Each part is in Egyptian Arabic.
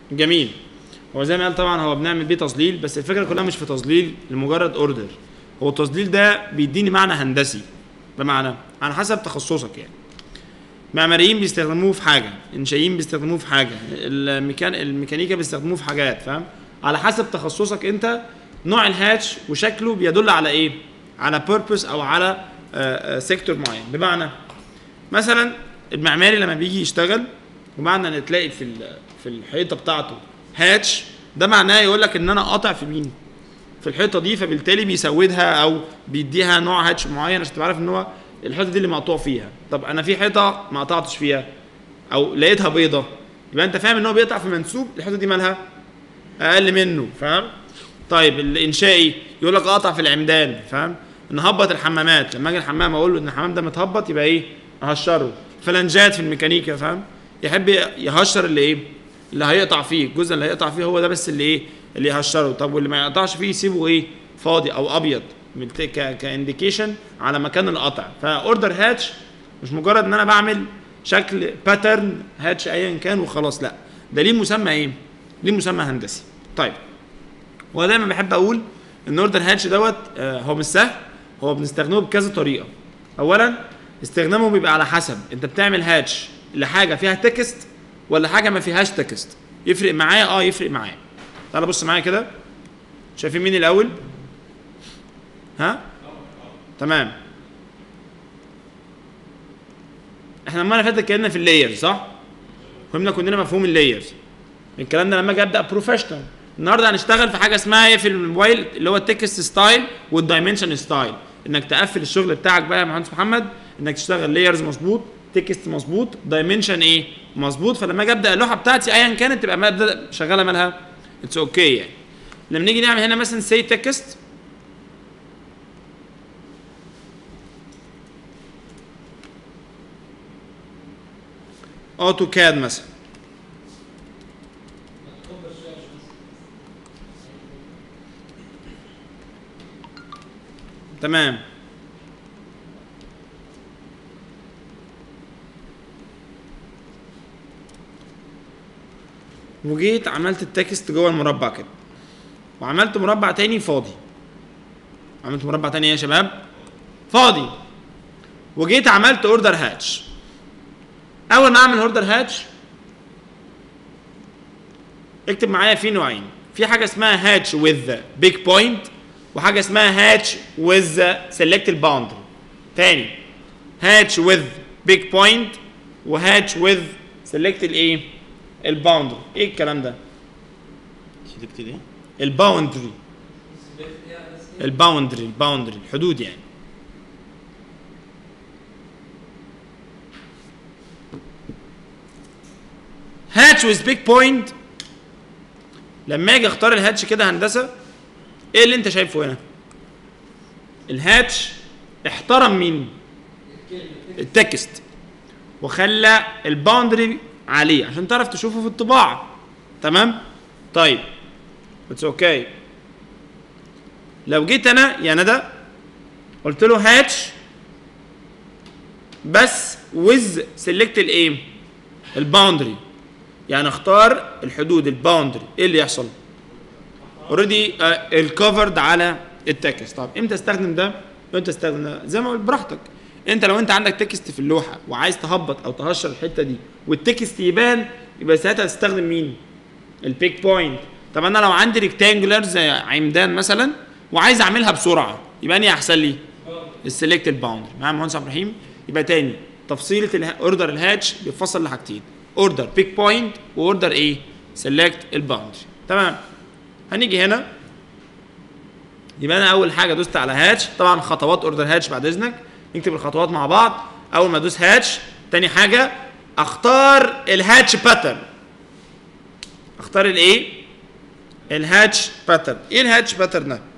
جميل هو زي ما قال طبعا هو بنعمل بيه تظليل بس الفكره كلها مش في تظليل لمجرد اوردر هو التظليل ده بيديني معنى هندسي بمعنى على حسب تخصصك يعني معماريين بيستخدموه في حاجه انشائيين بيستخدموه في حاجه الميكان الميكانيكا بيستخدموه في حاجات فاهم على حسب تخصصك انت نوع الهاتش وشكله بيدل على ايه على بيربس او على سيكتور معين بمعنى مثلا المعماري لما بيجي يشتغل ومعنى ان تلاقي في ال- في الحيطه بتاعته هاتش ده معناه يقول لك ان انا قاطع في مين في الحيطه دي فبالتالي بيسودها او بيديها نوع هاتش معين عشان تبقى عارف ان هو الحيطه دي اللي مقطوع فيها طب انا في حيطه ما قطعتش فيها او لقيتها بيضه يبقى انت فاهم ان هو بيقطع في منسوب الحيطه دي مالها اقل منه فاهم طيب الانشائي يقول لك اقطع في العمدان فاهم نهبط الحمامات لما اجي الحمام اقول له ان الحمام ده متهبط يبقى ايه اهشره فلنجات في الميكانيكا فاهم يحب يهشر اللي ايه اللي هيقطع فيه الجزء اللي هيقطع فيه هو ده بس اللي ايه اللي يهشره طب واللي ما يقطعش فيه يسيبه ايه فاضي او ابيض من ت- ك كانديكيشن على مكان القطع فاوردر هاتش مش مجرد ان انا بعمل شكل باترن هاتش ايا كان وخلاص لا ده ليه مسمى ايه ليه مسمى هندسي طيب وانا دايما بحب اقول ان اوردر هاتش دوت آه، هو مش سهل هو بنستخدمه بكذا طريقه اولا استخدامه بيبقى على حسب انت بتعمل هاتش لحاجه فيها تكست ولا حاجه ما فيهاش تكست يفرق معايا اه يفرق معايا تعال بص معايا كده شايفين مين الاول ها تمام احنا المره اللي فاتت اتكلمنا في اللايرز صح فهمنا كلنا مفهوم اللايرز الكلام ده لما اجي ابدا بروفيشنال النهارده هنشتغل في حاجه اسمها ايه في الموبايل اللي هو التكست ستايل والدايمنشن ستايل انك تقفل الشغل بتاعك بقى يا مهندس محمد انك تشتغل لايرز مظبوط تكست مظبوط دايمنشن ايه مظبوط فلما اجي ابدا اللوحه بتاعتي ايا كانت تبقى مبدا شغاله مالها اتس اوكي okay يعني لما نيجي نعمل هنا مثلا سي تكست اوتوكاد مثلا تمام وجيت عملت التكست جوه المربع كده وعملت مربع تاني فاضي عملت مربع تاني إيه يا شباب فاضي وجيت عملت اوردر هاتش اول ما اعمل اوردر هاتش اكتب معايا في نوعين في حاجه اسمها هاتش with بيج بوينت وحاجه اسمها هاتش with select باوندري تاني هاتش with بيج بوينت وهاتش with select الايه الباوندري ايه الكلام ده سلكت ايه؟ الباوندري الباوندري الباوندري الحدود يعني هاتش with بيج بوينت لما اجي اختار الهاتش كده هندسه ايه اللي انت شايفه هنا الهاتش احترم مين التكست وخلى الباوندري عليه عشان تعرف تشوفه في الطباعه تمام طيب اتس اوكي okay. لو جيت انا يا ندى قلت له هاتش بس ويز سيلكت الايه الباوندري يعني اختار الحدود الباوندري ايه اللي يحصل اوريدي الكفرد على التكست طب امتى استخدم ده امتى استخدم ده زي ما قلت براحتك انت لو انت عندك تكست في اللوحه وعايز تهبط او تهشر الحته دي والتكست يبان يبقى ساعتها تستخدم مين البيك بوينت طب انا لو عندي ريكتانجولار زي عمدان مثلا وعايز اعملها بسرعه يبقى انهي احسن لي السلكت الباوندري معايا مهندس عبد الرحيم يبقى تاني تفصيله اوردر الهاتش بيتفصل لحاجتين اوردر بيك بوينت واوردر ايه سيلكت الباوندري تمام هنيجي هنا يبقى انا اول حاجه دوست على هاتش طبعا خطوات اوردر هاتش بعد اذنك نكتب الخطوات مع بعض اول ما ادوس هاتش تاني حاجه اختار الهاتش باترن اختار الايه الهاتش باترن ايه الهاتش باترن ده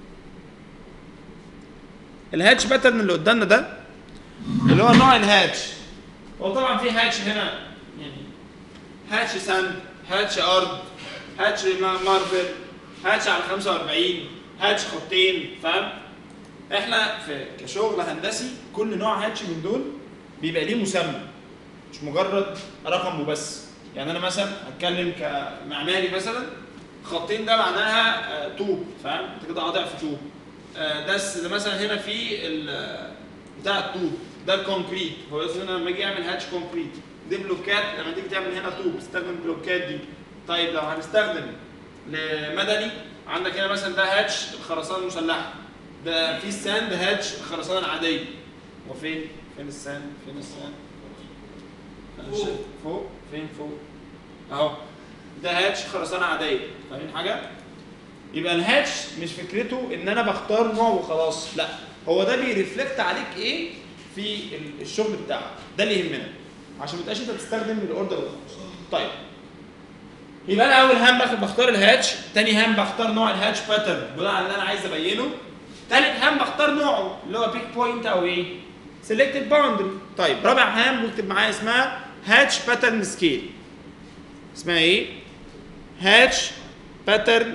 الهاتش باترن اللي قدامنا ده اللي هو نوع الهاتش هو طبعا في هاتش هنا يعني هاتش ساند هاتش ارض هاتش مارفل هاتش على 45 هاتش خطين فاهم احنا في كشغل هندسي كل نوع هاتش من دول بيبقى ليه مسمى مش مجرد رقم وبس يعني انا مثلا هتكلم كمعماري مثلا خطين ده معناها آه، طوب فاهم انت كده قاطع في طوب آه، ده الس- ده مثلا هنا في ال- بتاع الطوب ده الكونكريت هو اسمه هنا لما يجي يعمل هاتش كونكريت دي بلوكات لما تيجي تعمل هنا طوب تستخدم البلوكات دي طيب لو هنستخدم لمدني عندك هنا مثلا ده هاتش الخرسانه المسلحه ده في الساند هاتش الخرسانه العاديه وفين فين الساند فين الساند أنا مش شايف. فوق فين فوق اهو ده هاتش خرسانه عاديه فاهمين حاجه يبقى الهاتش مش فكرته ان انا بختار نوع وخلاص لا هو ده بيرفلكت عليك ايه في ال- الشغل بتاعك ده اللي يهمنا عشان ما تبقاش انت بتستخدم الاوردر وخلاص طيب يبقى انا اول هام باخد بختار الهاتش تاني هام بختار نوع الهاتش باترن بناء على اللي انا عايز ابينه تالت هام بختار نوعه اللي هو بيك بوينت او ايه سيلكتد باوندري طيب رابع هام واكتب معايا اسمها هاتش باترن سكيل اسمها ايه هاتش باترن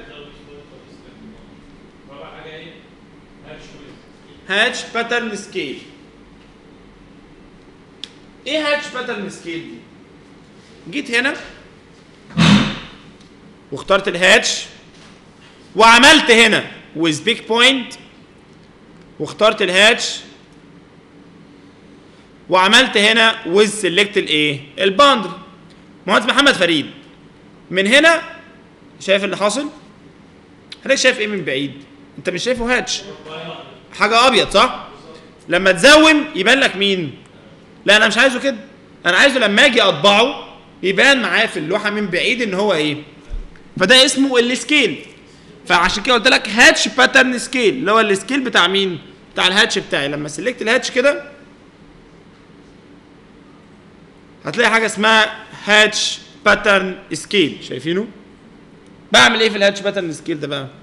رابع حاجه ايه؟ هاتش ويز هاتش باترن سكيل ايه هاتش باترن سكيل دي جيت هنا واخترت الهاتش وعملت هنا with big point واخترت الهاتش وعملت هنا with select الايه الباندري مهندس محمد فريد من هنا شايف اللي حاصل حضرتك شايف ايه من بعيد انت مش شايفه هاتش حاجه ابيض صح لما تزوم يبان لك مين لا انا مش عايزه كده انا عايزه لما اجي اطبعه يبان معايا في اللوحه من بعيد ان هو ايه فده اسمه السكيل فعشان كده قلت لك هاتش باترن سكيل اللي هو السكيل بتاع مين بتاع الهاتش بتاعي لما سلكت الهاتش كده هتلاقي حاجه اسمها هاتش باترن سكيل شايفينه بعمل ايه في الهاتش باترن سكيل ده بقى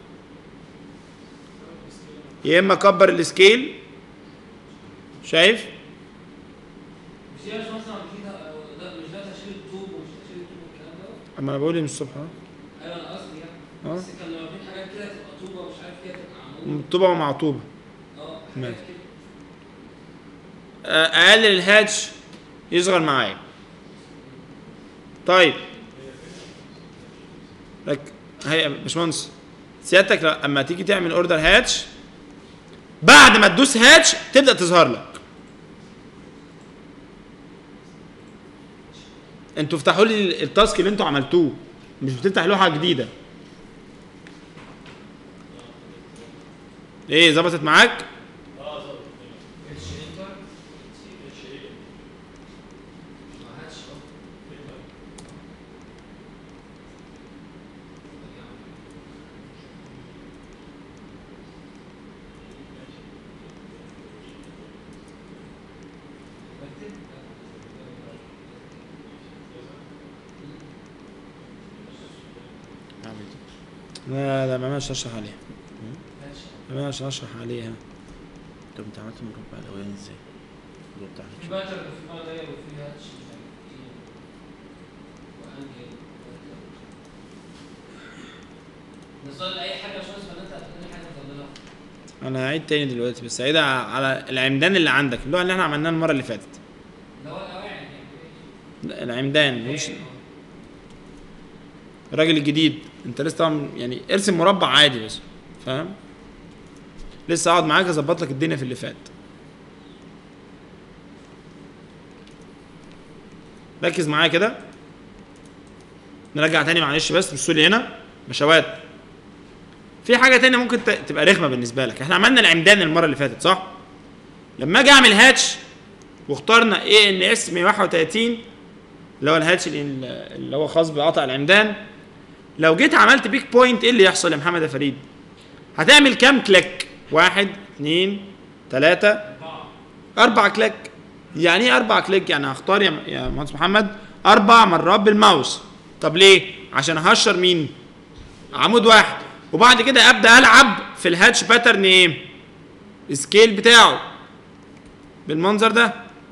يا اما اكبر السكيل شايف مش هي مش مثلا كده ده مش ده تشيل الطوب ومش تشيل الطوب والكلام ده اما انا بقول ايه من الصبح ها؟ ايوه انا قصدي يعني اه بس كان لما في حاجات كده تبقى طوبه ومش عارف كده تبقى عمود طوبه مع طوبه اه ماشي. حاجات كده آه، اقلل الهاتش يصغر معايا طيب لك هي يا باشمهندس سيادتك ل- اما تيجي تعمل اوردر هاتش بعد ما تدوس هاتش تبدا تظهر لك انتوا افتحوا لي التاسك اللي انتوا عملتوه مش بتفتح لوحه جديده ايه ظبطت معاك اتش انتر ما هاتش اه لا لا ما عملش اشرح عليها هاتش ما عملش اشرح عليها طب انت عملت المربع الاولاني ازاي؟ اللي هو بتاع في الهاتش. باتر وفي باتر وفي هاتش مش عارف ايه وانجل نصل اي حاجه يا باشمهندس ولا انت هتقول حاجه تفضلها انا هعيد تاني دلوقتي بس هعيد على العمدان اللي عندك اللي هو اللي احنا عملناه المره اللي فاتت اللي هو القواعد يعني لا، العمدان مش إيه؟ الراجل الجديد انت لسه طبعا يعني ارسم مربع عادي بس فاهم لسه اقعد معاك اظبط لك الدنيا في اللي فات ركز معايا كده نرجع تاني معلش بس بصوا لي هنا مشاوات في حاجه تانية ممكن ت- تبقى رخمه بالنسبه لك احنا عملنا العمدان المره اللي فاتت صح لما اجي اعمل هاتش واخترنا ايه ان اس 131 اللي هو الهاتش اللي اللي هو خاص بقطع العمدان لو جيت عملت بيك بوينت ايه اللي يحصل يا محمد يا فريد هتعمل كام كليك واحد اثنين ثلاثة أربع كليك يعني ايه أربع كليك يعني هختار يا يا مهندس محمد أربع مرات بالماوس طب ليه عشان أهشر مين عمود واحد وبعد كده أبدأ ألعب في الهاتش باترن ايه السكيل بتاعه بالمنظر ده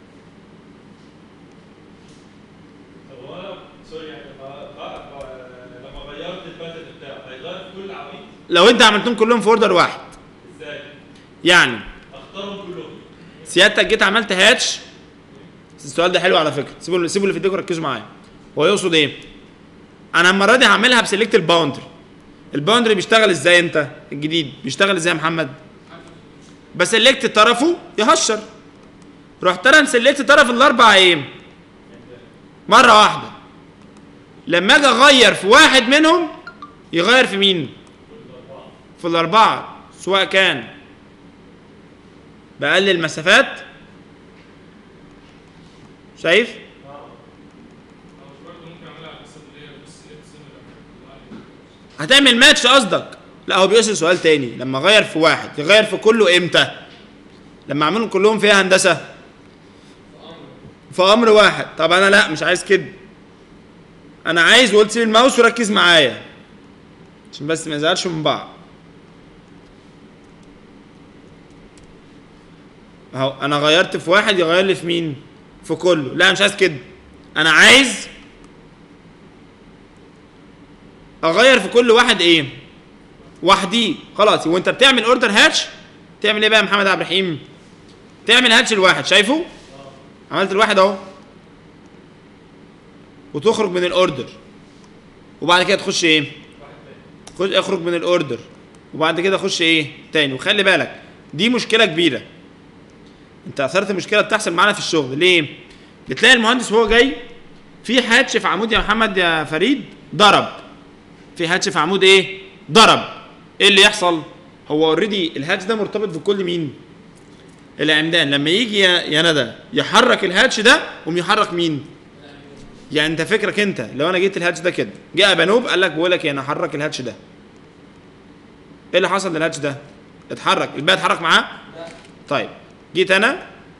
طب هو انا سوري يعني لما لما غيرت الباترن بتاعه هيغير في كل العواميد لو انت عملتهم كلهم في اوردر واحد ازاي؟ يعني اختارهم كلهم سيادتك جيت عملت هاتش السؤال ده حلو على فكره سيبوا سيبوا اللي في ايديكم ركزوا معايا هو يقصد ايه انا المره دي هعملها بسلكت الباوندري الباوندري بيشتغل ازاي انت الجديد بيشتغل ازاي يا محمد بسلكت طرفه يهشر رحت انا مسلكت طرف الاربع ايه مره واحده لما اجي اغير في واحد منهم يغير في مين في الاربعه سواء كان بقلل مسافات شايف هتعمل ماتش قصدك لا هو بيسأل سؤال تاني لما اغير في واحد يغير في كله امتى لما اعملهم كلهم فيها هندسه في امر واحد طب انا لا مش عايز كده انا عايز وقلت سيب الماوس وركز معايا عشان بس ما نزعلش من بعض اهو انا غيرت في واحد يغير لي في مين في كله لا مش عايز كده انا عايز اغير في كل واحد ايه وحدي خلاص وانت بتعمل اوردر هاتش تعمل ايه بقى يا محمد عبد الرحيم تعمل هاتش الواحد شايفه عملت الواحد اهو وتخرج من الاوردر وبعد كده تخش ايه خش اخرج من الاوردر وبعد كده خش ايه تاني وخلي بالك دي مشكله كبيره انت اثرت مشكله بتحصل معانا في الشغل ليه بتلاقي المهندس وهو جاي في هاتش في عمود يا محمد يا فريد ضرب في هاتش في عمود ايه ضرب ايه اللي يحصل هو اوريدي الهاتش ده مرتبط بكل مين العمدان لما يجي يا يا ندى يحرك الهاتش ده قوم يحرك مين يعني انت فكرك انت لو انا جيت الهاتش ده كده جاء بنوب قال لك بقول لك ايه انا هحرك الهاتش ده ايه اللي حصل للهاتش ده اتحرك الباقي اتحرك معاه لا طيب جيت انا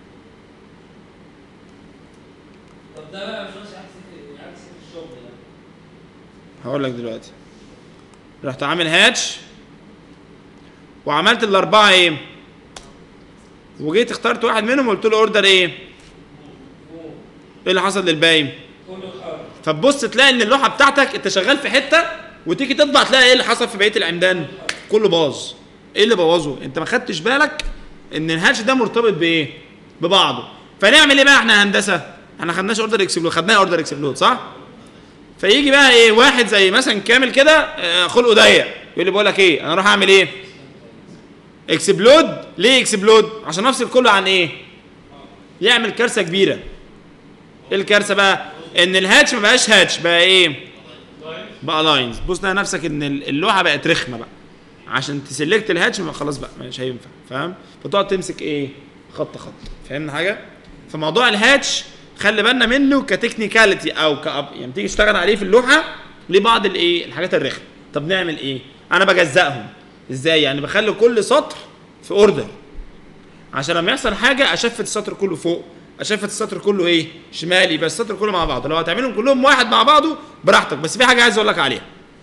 طب ده بقى مش عكس عكس الشغل ده هقول لك دلوقتي رحت عامل هاتش وعملت الاربعه ايه وجيت اخترت واحد منهم وقلت له اوردر ايه ايه اللي حصل للباقي كله خرج فتبص تلاقي ان اللوحه بتاعتك انت شغال في حته وتيجي تطبع تلاقي ايه اللي حصل في بقيه العمدان كله باظ ايه اللي بوظه انت ما خدتش بالك ان الهاتش ده مرتبط بايه ببعضه فنعمل ايه بقى احنا هندسه احنا خدناش اوردر اكسبلود خدناها اوردر اكسبلود صح فيجي بقى ايه واحد زي مثلا كامل كده آه، خلقه ضيق يقول لي بقول لك ايه انا اروح اعمل ايه اكسبلود ليه اكسبلود عشان افصل كله عن ايه يعمل كارثه كبيره ايه الكارثه بقى ان الهاتش ما بقاش هاتش بقى ايه بقى لاينز بص تلاقي نفسك ان ال- اللوحه بقت رخمه بقى عشان تسلكت الهاتش ما خلاص بقى مش هينفع فاهم فتقعد تمسك ايه خط خط فاهمنا حاجه فموضوع الهاتش خلي بالنا منه كتكنيكاليتي او ك يعني تيجي تشتغل عليه في اللوحه ليه بعض الايه الحاجات الرخمه طب نعمل ايه انا بجزأهم ازاي يعني بخلي كل سطر في اوردر عشان لما يحصل حاجه اشفت السطر كله فوق اشفت السطر كله ايه شمالي بس السطر كله مع بعضه لو هتعملهم كلهم واحد مع بعضه براحتك بس في حاجه عايز اقول لك عليها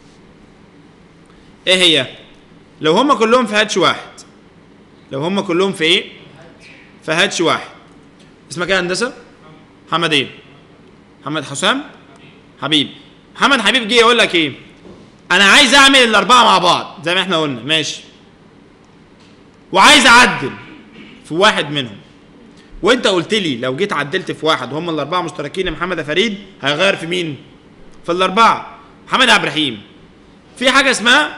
ايه هي لو هم كلهم في هاتش واحد لو هم كلهم في ايه في هاتش واحد اسمك ايه يا هندسه محمد ايه محمد حسام حبيب محمد حبيب جه يقول لك ايه انا عايز اعمل الاربعه مع بعض زي ما احنا قلنا ماشي وعايز اعدل في واحد منهم وانت قلت لي لو جيت عدلت في واحد وهم الاربعه مشتركين يا محمد يا فريد هيغير في مين في الاربعه محمد عبد الرحيم في حاجه اسمها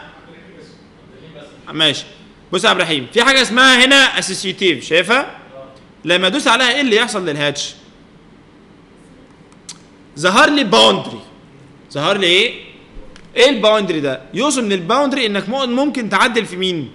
ماشي بص يا عبد الرحيم في حاجه اسمها هنا اسوسيتيف شايفها لما ادوس عليها ايه اللي يحصل للهاتش ظهر لي باوندري ظهر لي ايه ايه الباوندري ده يوصل من الباوندري انك مو- ممكن تعدل في مين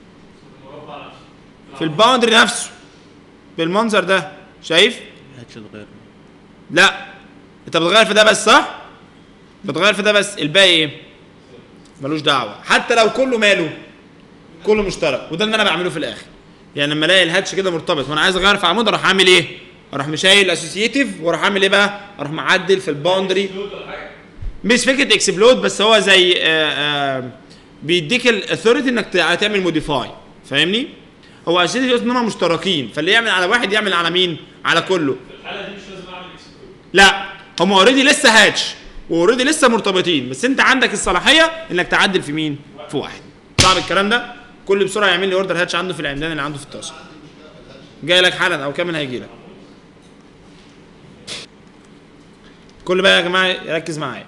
في الباوندري نفسه بالمنظر ده شايف هاتش الغير لا انت بتغير في ده بس صح بتغير في ده بس الباقي ايه ملوش دعوه حتى لو كله ماله كله مشترك وده اللي انا بعمله في الاخر يعني لما الاقي الهاتش كده مرتبط وانا عايز اغير في عمود اروح اعمل ايه اروح مشايل اسوسيتيف واروح اعمل ايه بقى اروح معدل في الباوندري مش فكره اكسبلود بس هو زي آآ آآ بيديك الاثوريتي انك تع- تعمل موديفاي فاهمني هو اسوسيتيف ان هم مشتركين فاللي يعمل على واحد يعمل على مين على كله في الحاله دي مش لازم اعمل اكسكلود لا هم اوريدي لسه هاتش واوريدي لسه مرتبطين بس انت عندك الصلاحيه انك تعدل في مين في واحد صعب الكلام ده كل بسرعه يعمل لي اوردر هاتش عنده في العمدان اللي عنده في الطاسه جاي لك حالا او كامل هيجي لك كل بقى يا جماعه يركز معايا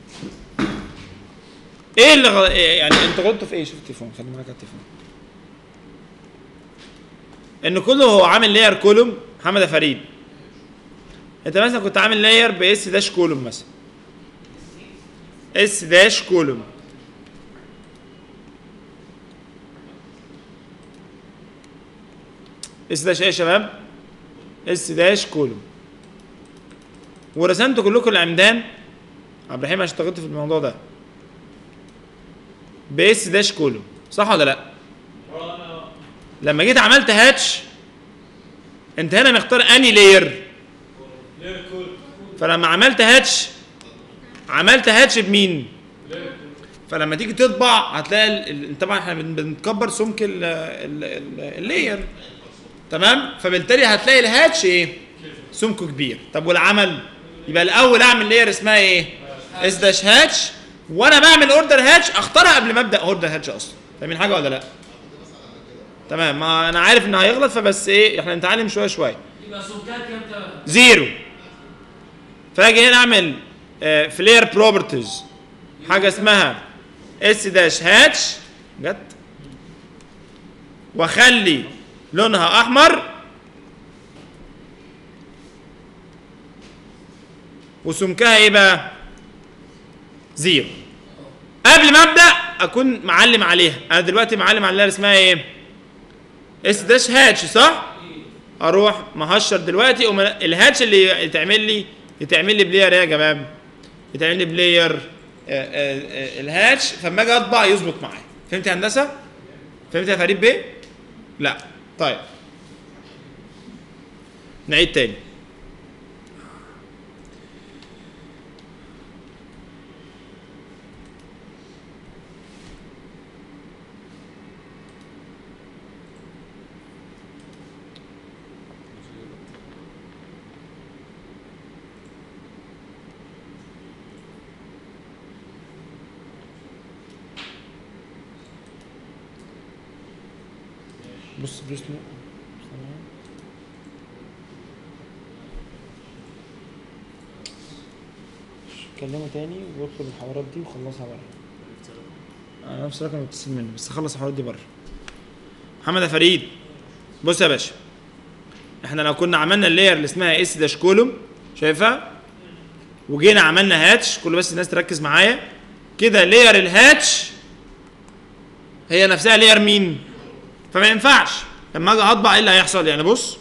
ايه اللي غل... إيه يعني انت غلطت في ايه شوف التليفون خلي معاك على التليفون ان كله هو عامل لاير كولوم محمد يا فريد انت مثلا كنت عامل لاير باس داش كولوم مثلا اس داش كولوم اس داش ايه يا شباب اس داش كولوم ورسمتوا كلكم العمدان عبد الرحيم عشان اشتغلت في الموضوع ده باس داش كولوم صح ولا لا وانا لما جيت عملت هاتش انت هنا مختار اني لاير لير كول فلما عملت هاتش عملت هاتش بمين لير كول فلما تيجي تطبع هتلاقي ال- ال- طبعا احنا بن- بنكبر سمك ال- ال- ال- اللاير تمام فبالتالي هتلاقي الهاتش ايه سمكه كبير طب والعمل يبقى الاول اعمل لاير اسمها ايه اس داش هاتش وانا بعمل اوردر هاتش اختارها قبل ما ابدا اوردر هاتش اصلا فاهمين حاجه ولا لا تمام ما انا عارف ان هيغلط فبس ايه احنا نتعلم شويه شويه يبقى سمكها كام تمام زيرو فاجي هنا اعمل فلير بروبرتيز حاجه اسمها اس داش هاتش جت واخلي لونها احمر وسمكها ايه بقى زيرو قبل ما ابدا اكون معلم عليها انا دلوقتي معلم على اللي اسمها ايه اس داش هاتش صح اروح مهشر دلوقتي وما- الهاتش اللي يتعمل لي يتعمل لي بلاير ايه يا جماعه يتعمل لي بلاير آه، آه، آه، الهاتش فلما اجي اطبع يظبط معايا فهمت يا هندسه فهمت يا فريد بيه لا طيب نعيد تاني بص بص كلمه تاني واطلب الحوارات دي وخلصها بره انا نفس الرقم متصل منه بس خلص الحوارات دي بره محمد يا فريد بص يا باشا احنا لو كنا عملنا اللاير اللي اسمها اس داش كولوم شايفها وجينا عملنا هاتش كل بس الناس تركز معايا كده لاير الهاتش هي نفسها لاير مين فما ينفعش لما اجي اطبع ايه اللي هيحصل يعني بص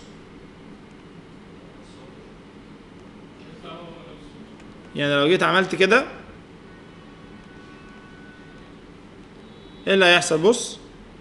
يعني لو جيت عملت كده ايه اللي هيحصل بص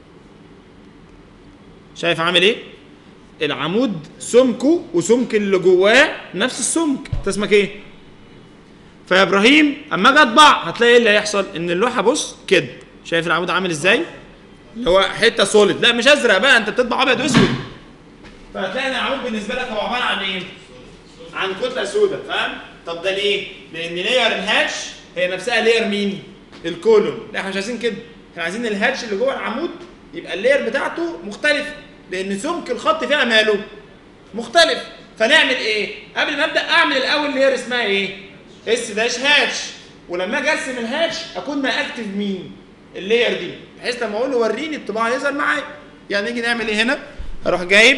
شايف عامل ايه العمود سمكه وسمك اللي جواه نفس السمك انت اسمك ايه فيا ابراهيم اما اجي اطبع هتلاقي ايه اللي هيحصل ان اللوحه بص كده شايف العمود عامل ازاي اللي هو حته سوليد لا مش ازرق بقى انت بتطبع ابيض واسود فهتلاقي ان العمود بالنسبه لك هو عباره عن ايه عن كتله سوداء فاهم طب ده ليه لان لاير الهاتش هي نفسها لاير مين الكولوم لا احنا مش عايزين كده احنا عايزين الهاتش اللي جوه العمود يبقى اللاير بتاعته مختلفه لان سمك الخط فيها ماله مختلف فنعمل ايه قبل ما ابدا اعمل الاول لاير اسمها ايه اس داش هاتش ولما اجي ارسم الهاتش اكون ماكتف مين اللاير دي بحيث لما اقول له وريني الطباعه يظهر معايا يعني نيجي نعمل ايه هنا اروح جايب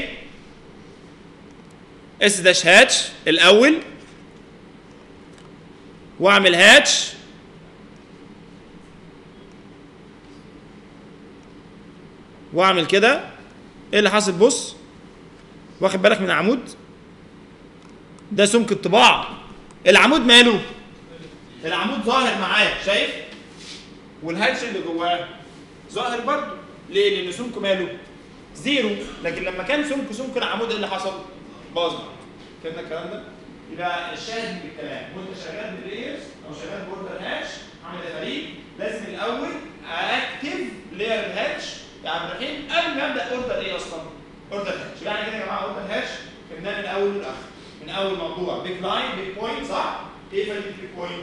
اس داش هاتش الاول واعمل هاتش واعمل كده ايه اللي حاصل بص واخد بالك من العمود ده سمك الطباعه العمود ماله العمود ظاهر معايا شايف والهاتش اللي جواه ظاهر برضه ليه لان سمكه ماله زيرو لكن لما كان سمك سمك العمود ايه اللي حصل باظ معاك. فهمنا الكلام ده يبقى الشاهد من الكلام وانت شغال باللايرز او شغال بوردر هاتش عامل يا فريق لازم الاول اكتف لاير الهاتش يا عبد الرحيم قبل ما ابدا اوردر ايه اصلا؟ اوردر هاتش يعني كده يا جماعه اوردر هاتش فهمناه من الاول للاخر من اول موضوع بيج لاين بيج بوينت صح؟ ايه فايده البيج بوينت؟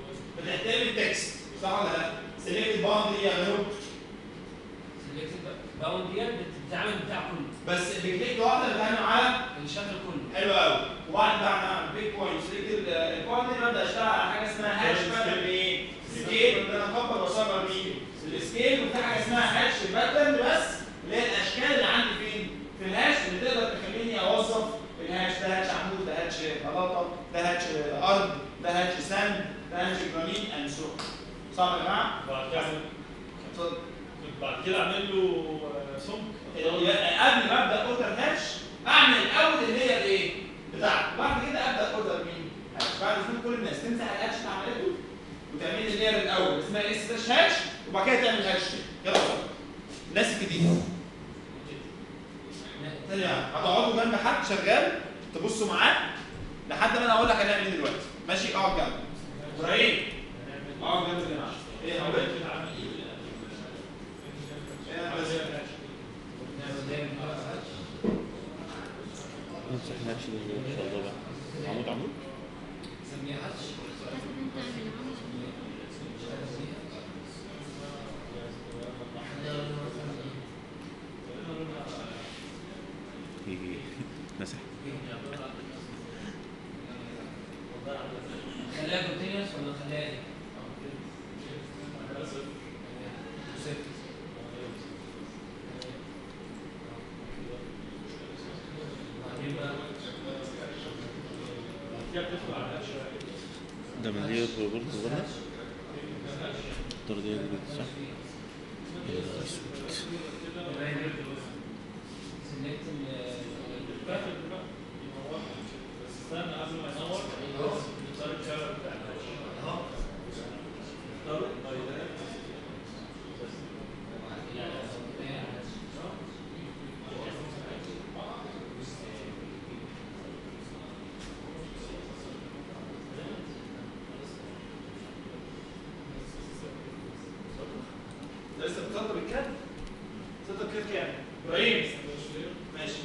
بتحترم التكست صح ولا لا؟ سيلكت باوندري يعملوا سيلكتد بقى باونديات بتتعامل بتاع كله بس بكليك واحده بتعمل على الشكل كله حلو قوي وبعد بقى انا بيج بوينتس لقيت البوينت ببدا اشتغل على حاجه اسمها هاش باترن بايه؟ سكيل ده انا اكبر واصغر مين؟ السكيل وفي حاجه اسمها هاش باترن بس اللي هي الاشكال اللي عندي فين؟ في الهاش اللي تقدر تخليني اوظف الهاش ده هاتش عمود ده هاتش بلاطه ده هاتش ارض ده هاتش سند ده هاتش جرانيت اند سو صح يا جماعه؟ بعد كده اتفضل بعد كده اعمل له آه، سمك قبل ما ابدا اوردر هاش اعمل الاول اللي هي الايه؟ بتاعته بعد كده ابدا اوردر مين؟ هاش بعد اذن كل الناس تمسح الهاش اللي عملته وتعمل لي اللير الاول اسمها اس داش هاش وبعد كده تعمل هاش تاني. يلا بسرعه الناس الجديده تاني هتقعدوا جنب حد شغال تبصوا معاه لحد ما انا اقول لك هنعمل ايه دلوقتي ماشي اقعد جنب ابراهيم اقعد جنب يا جماعه ايه يا حبيبي؟ ايه يا هندسة؟ نمسح نفس ان شاء الله بقى عمود عمود يجي مسح خليها كونتينوس ولا خليها ايه؟ صفر. وبعدين بقى كده بتدخل على الهاش ده من دي برضه بره الدور دي صح سلكت بس استنى قبل ما ينور نختار الكاميرا بتاع الهاش اختاره طيب لسه بتسطب الكاد؟ سطب الكاد كام؟ ابراهيم ماشي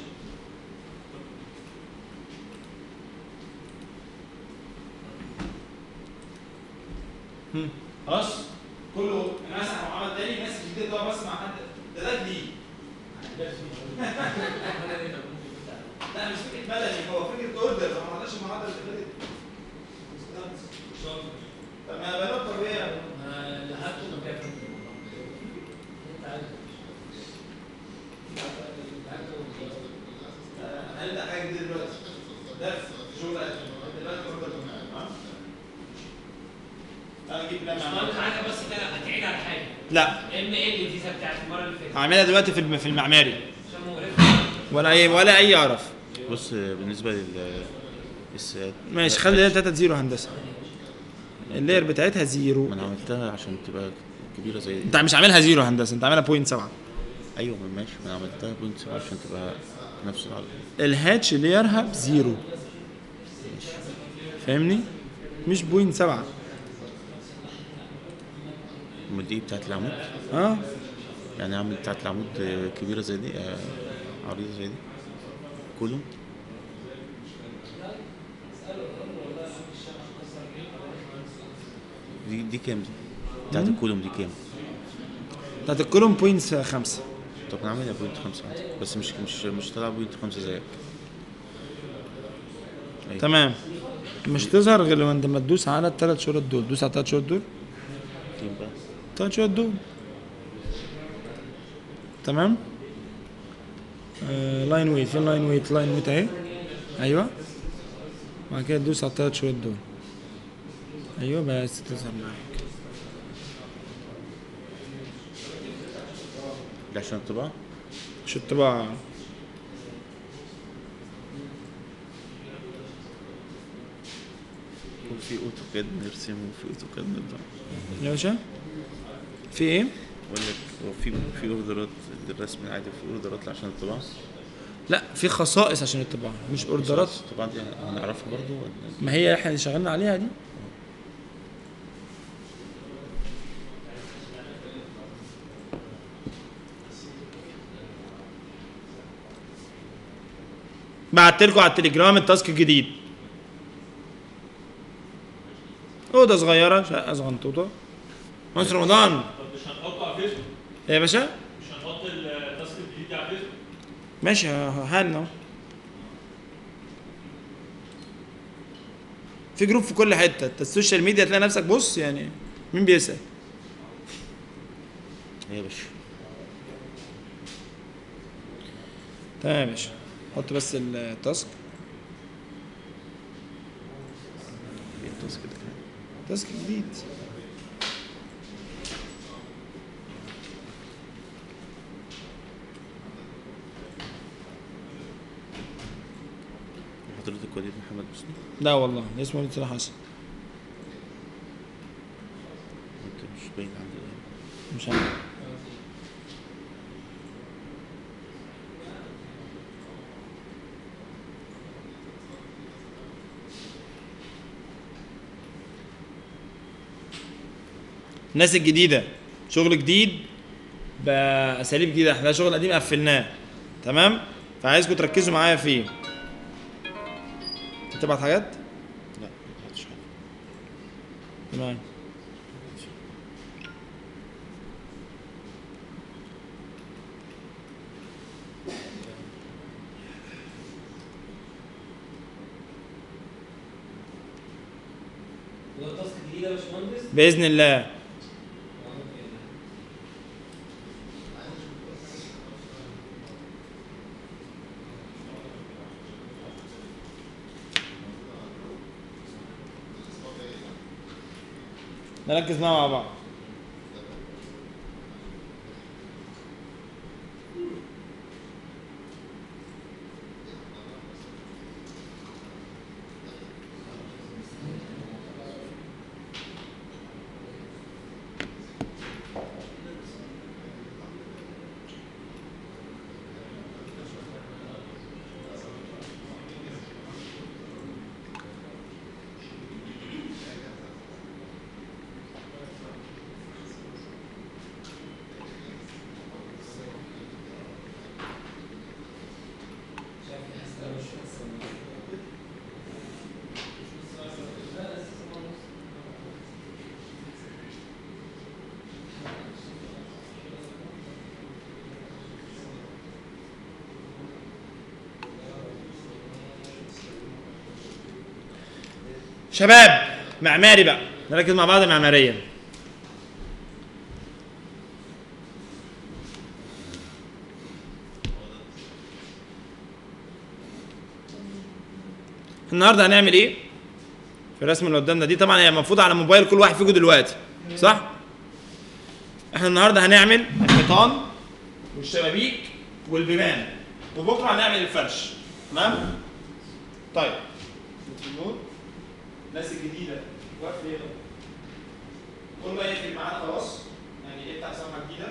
هم. خلاص كله انا مسح محمد تاني الناس الجديده ده بس مع حد ده ده جديد لا مش فكره مدني هو فكره اوردر ما عملناش المحاضره اللي فاتت طب ما بنات طبيعيه هنبدا حاجه جديده دلوقتي ده في شغل دلوقتي اوردر تعالى نجيب لما باشمهندس عايزك بس كده هتعيد على حاجه لا ام ال الفيزا بتاعت المره اللي فاتت هعملها دلوقتي في الم- في المعماري عشان مقرفه ولا اي ولا اي قرف بص بالنسبه لل السات ماشي خلي اللير بتاعتها زيرو هندسه اللير بتاعتها زيرو ما انا عملتها عشان تبقى كبيره زي انت مش عاملها زيرو هندسه انت عاملها بوينت سبعة ايوه ما ماشي ما انا عملتها بوينت سبعة عشان تبقى نفس العدد الهاتش ليرها بزيرو فاهمني مش بوينت سبعة أما دي بتاعت العمود اه يعني اعمل بتاعت العمود آه، كبيره زي دي آه، عريضه زي دي كولوم دي دي كام دي؟ بتاعت الكولوم دي كام؟ بتاعت الكولوم بوينت خمسة طب نعملها بوينت خمسة عادي بس مش مش مش طالعة بوينت خمسة زيك أيوة. تمام مش تظهر غير لما لما تدوس على الثلاث شروط دول دوس على الثلاث شروط دول تيم بقى الثلاث شروط دول تمام آه لاين ويت فين لاين ويت لاين ويت اهي ايوه بعد كده تدوس على الثلاث شروط دول ايوه بس تظهر معاك ده عشان الطباعة شو الطباعة وفي اوتوكاد نرسم وفي اوتوكاد نطبع يا باشا في ايه؟ بقول لك هو في في اوردرات للرسم العادي وفي اوردرات عشان الطباعة لا في خصائص عشان الطباعة مش اوردرات الطباعة دي هنعرفها برضو ولا ما هي احنا اللي شغالين عليها دي بعت لكم على التليجرام التاسك الجديد اوضه صغيره شقه صغنطوطه مصر رمضان طب مش هنحطه على فيسبوك إيه يا باشا مش هنحط التاسك ماشي هان اهو في جروب في كل حته انت السوشيال ميديا تلاقي نفسك بص يعني مين بيسال ايه يا باشا تمام يا باشا حط بس التاسك ايه التاسك ده تاسك جديد حضرتك وليد محمد مسلم لا والله اسمه وليد صلاح حسن انت مش باين عندي ايه مش عارف الناس الجديدة شغل جديد بأساليب جديدة احنا شغل قديم قفلناه تمام فعايزكم تركزوا معايا فيه تبعت حاجات لا ما حدش عارف تمام وده التاسك الجديد يا باشمهندس بإذن الله نركز معاه مع بعض شباب معماري بقى نركز مع بعض معماريا النهارده هنعمل ايه في الرسمه اللي قدامنا دي طبعا هي المفروض على موبايل كل واحد فيكم دلوقتي صح احنا النهارده هنعمل الحيطان والشبابيك والبيبان وبكره هنعمل الفرش تمام طيب نطفي النور الناس الجديده واقف ليه بقى؟ كله يقفل معانا خلاص يعني افتح صفحه جديده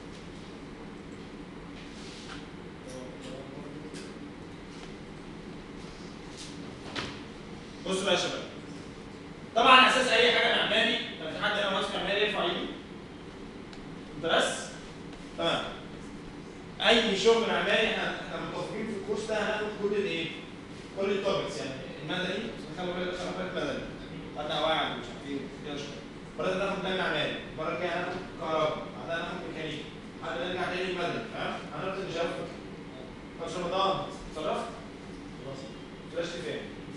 بصوا بقى يا شباب طبعا اساس اي حاجه معماري لو في حد هنا مهندس معماري يرفع ايده انت بس تمام اي شغل معماري احنا احنا متفقين في الكورس ده هناخد كل الايه؟ كل التوبكس يعني المدني خلوا بالك خلوا بالك مدني خدنا قواعد ومش عارف ايه كده شويه مرة ناخد بلان معماري المرة الجاية هناخد كهرباء بعدها ناخد ميكانيكا بعد نرجع تاني مدني فاهم؟ هنربط الجو طب شو رمضان صرفت؟ خلاص فلاش فين؟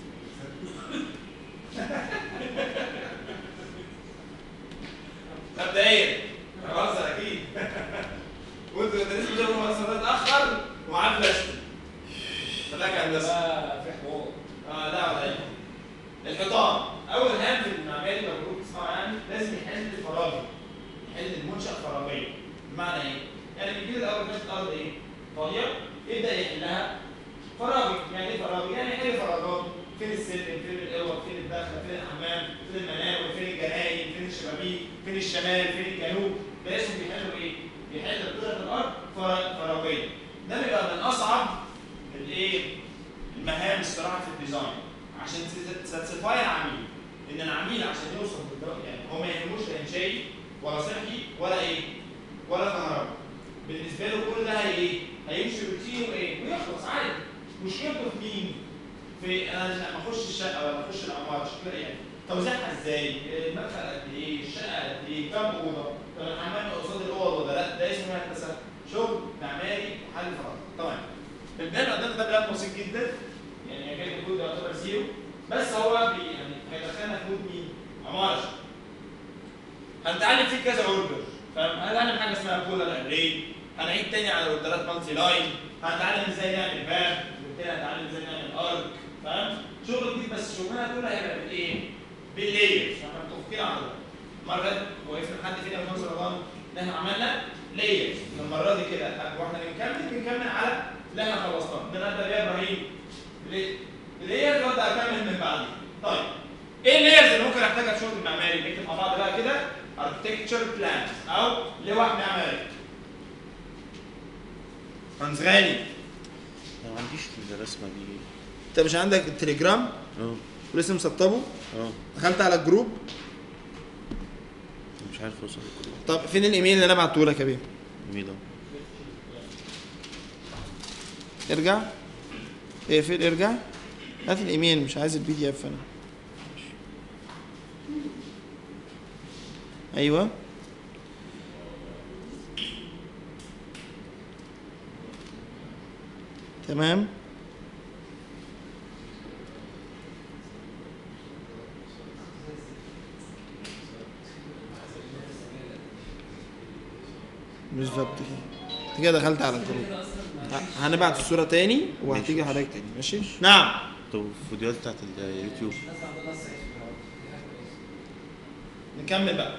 مبدئيا بهزر اكيد وانتوا التدريس بتاعكم مثلا اتاخر ومعاه فلاش فلاك هندسه بقى في حوار اه لا ولا ايه الحيطان اول هام في المعماري لو جروب تسمعوا يعني لازم يحل الفراغي يحل المنشأ الفراغية بمعنى ايه؟ يعني بيجي الاول كانت الارض ايه؟ فاضية يبدأ يحلها فراغي يعني ايه فراغي؟ يعني يحل فراغات فين السلم فين الاوض فين الدخل فين الحمام فين المناور فين الجناين فين الشبابيك فين الشمال فين الجنوب ده اسمه بيحلوا ايه؟ بيحل قطعة الارض فرا- فراغية ده بيبقى من اصعب الايه؟ المهام الصراحه في الديزاين عشان تساتسفاي العميل ان العميل عشان يوصل للدرجه يعني هو ما يهموش لا انشائي ولا صحي ولا ايه ولا كهرباء بالنسبه له كل ده هي ايه هيمشي روتين وايه ويخلص عادي مشكلته في مين في انا لما اخش الشقه ولا اخش العماره شكلها يعني توزيعها ازاي المدخل قد ايه الشقه قد ايه كام اوضه طب الحمام قصاد الاوض ولا لا ده اسمه هندسه شغل معماري وحل فراغ طبعا البلان اللي قدامنا ده بلان بسيط جدا يعني هيكاد الكود يعتبر زيرو بس هو بي يعني هيدخلنا في مود مين؟ عماره هنتعلم فيه كذا اوردر فاهم؟ هنتعلم حاجه اسمها بولار اري هنعيد تاني على اوردرات مالتي لاين هنتعلم ازاي نعمل باب وبالتالي هنتعلم ازاي نعمل ارك فاهم؟ شغل جديد بس شغلنا كله هيبقى بالايه؟ باللايرز احنا متفقين على ده المره اللي فاتت وقفنا حد فينا في نص رمضان ان احنا عملنا لايرز المره دي كده واحنا بنكمل بنكمل على اللي احنا خلصناه ده نبدا بيها ابراهيم لايرز وابدا اكمل من بعدين طيب ايه اللايرز اللي ممكن احتاجها في شغل المعماري نكتب مع بعض بقى كده اركتكتشر بلانز او لوح معماري هانز غالي انا ما عنديش الرسمه دي انت مش عندك التليجرام اه ولسه مسطبه اه دخلت على الجروب مش عارف اوصل لكل طب فين الايميل اللي انا بعته لك يا بيه مين ده ارجع اقفل ارجع هات الايميل مش عايز البي دي اف انا ايوه تمام بالظبط كده انت كده دخلت على الجروب كده اصلا ما فيش- ه- هنبعت الصورة تاني وهتيجي ماشي. حضرتك تاني ماشي؟ نعم طب الفيديوهات بتاعت اليوتيوب الناس عندها نص عيش في الأول. دي حاجة كويسة. نكمل بقى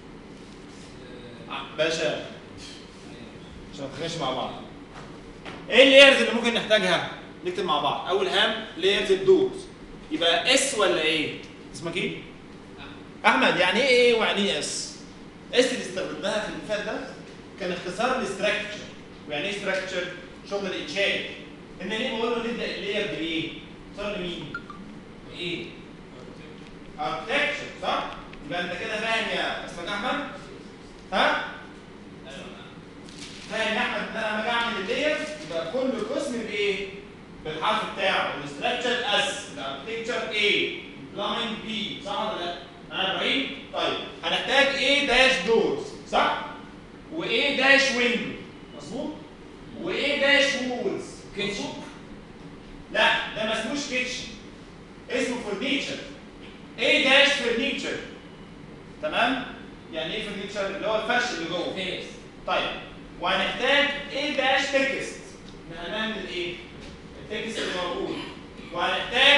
ع- باشا عشان ما نتخانقش مع بعض ايه اللايرز اللي ممكن نحتاجها؟ نكتب مع بعض اول هام لايرز الدورز يبقى اس ولا ايه؟ اسمك ايه؟ احمد يعني ايه ايه ويعني ايه اس؟ اس اللي استخدمناها في اللي فات ده كان اختصار لستراكشر ويعني ايه ستراكشر؟ شغل الانشاء ان ليه بقول له نبدا اللاير بايه؟ اختصار لمين؟ ايه؟ اركتكشر صح؟ يبقى انت كده فاهم يا اسمك احمد؟ ها؟ فاهم يا احمد ان انا لما اجي اعمل اللايرز يبقى كل قسم بايه؟ بالحرف بتاعه الاستراكشر اس الاركتكشر اي بلامينج بي صح ولا لا؟ انا ابراهيم؟ طيب هنحتاج ايه داش دورز صح؟ وايه داش ويندو مظبوط؟ وايه داش وولز كيتشن. لا ده ما اسموش كيتشن اسمه فرنيتشر ايه داش فرنيتشر تمام يعني ايه فرنيتشر اللي هو الفرش اللي جوه فيس. طيب وهنحتاج ايه داش تكست من امام الايه التكست اللي موجود وهنحتاج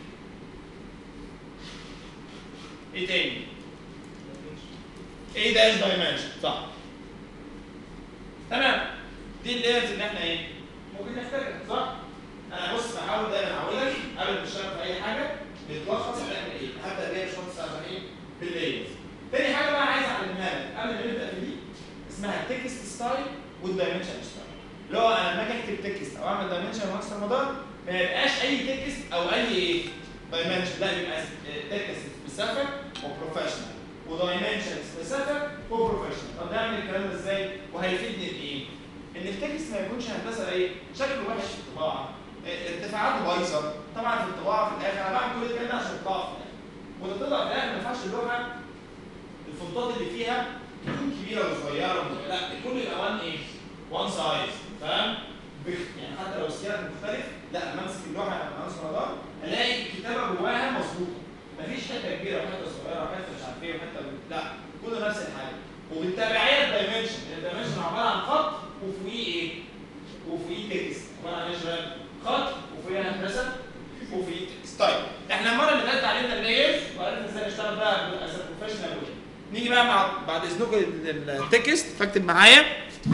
ايه تاني ايه داش دايمنشن صح تمام دي اللايرز اللي احنا ايه ممكن نحتاجها صح انا بص بحاول دايما اعودك قبل ما تشتغل في اي حاجه بتلخص هتعمل ايه هبدا بيها باشمهندس عشان ايه باللايرز تاني حاجه بقى عايز اعلمها لك قبل ما نبدا في دي اسمها التكست ستايل والدايمنشن ستايل اللي هو انا لما اجي اكتب تكست او اعمل دايمنشن ماكس رمضان ما يبقاش اي تكست او اي ايه دايمنشن لا يبقى تكست سبيسيفيك وبروفيشنال ودايمنشن سبيسيفيك وبروفيشنال طب نعمل الكلام ده ازاي وهيفيدني بايه؟ ان التكست ما يكونش هندسه ايه شكله وحش في الطباعه إيه، ارتفاعاته بايظه طبعا في الطباعه في الاخر انا بعمل كل الكلام ده عشان الطباعه في الاخر واللي طلع في الاخر ما ينفعش اللوحه الفونتات اللي فيها تكون كبيره وصغيره لا الكل يبقى وان ايه؟ وان سايز فاهم؟ بخ- يعني حتى لو السياق مختلف لا لما امسك اللوحه لما امسك رمضان الاقي الكتابه جواها مظبوطه مفيش حته كبيره وحته صغيره وحته مش عارف ايه وحته لا كله نفس الحاجه وبالتبعيه الدايمنشن الدايمنشن عباره عن خط وفوقيه ايه؟ وفوقيه تكست عباره عن ايه يا شباب؟ خط وفوقيه هندسه وفوقيه تكست طيب احنا المره اللي فاتت اتعلمنا اللايرز وعرفنا ازاي نشتغل بقى از بروفيشنال نيجي بقى مع بعد اذنكم ال- التكست فاكتب معايا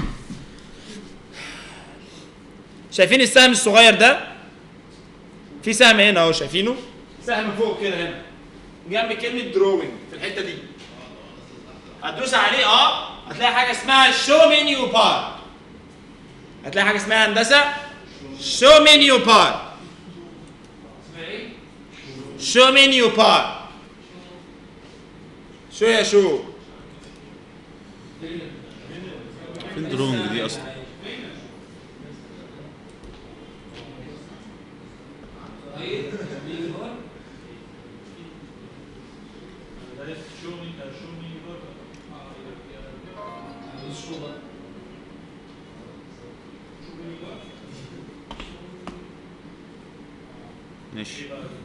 شايفين السهم الصغير ده في سهم هنا اهو شايفينه سهم فوق كده هنا جنب كلمه دروينج في الحته دي هتدوس عليه اه هتلاقي حاجه اسمها شو منيو بار هتلاقي حاجه اسمها هندسه شو منيو بار اسمها ايه؟ شو منيو بار شو يا شو فين درونج دي اصلا طيب مين هو؟ ده شو مين شو مين برضه مش شو بقى. شو مين ماشي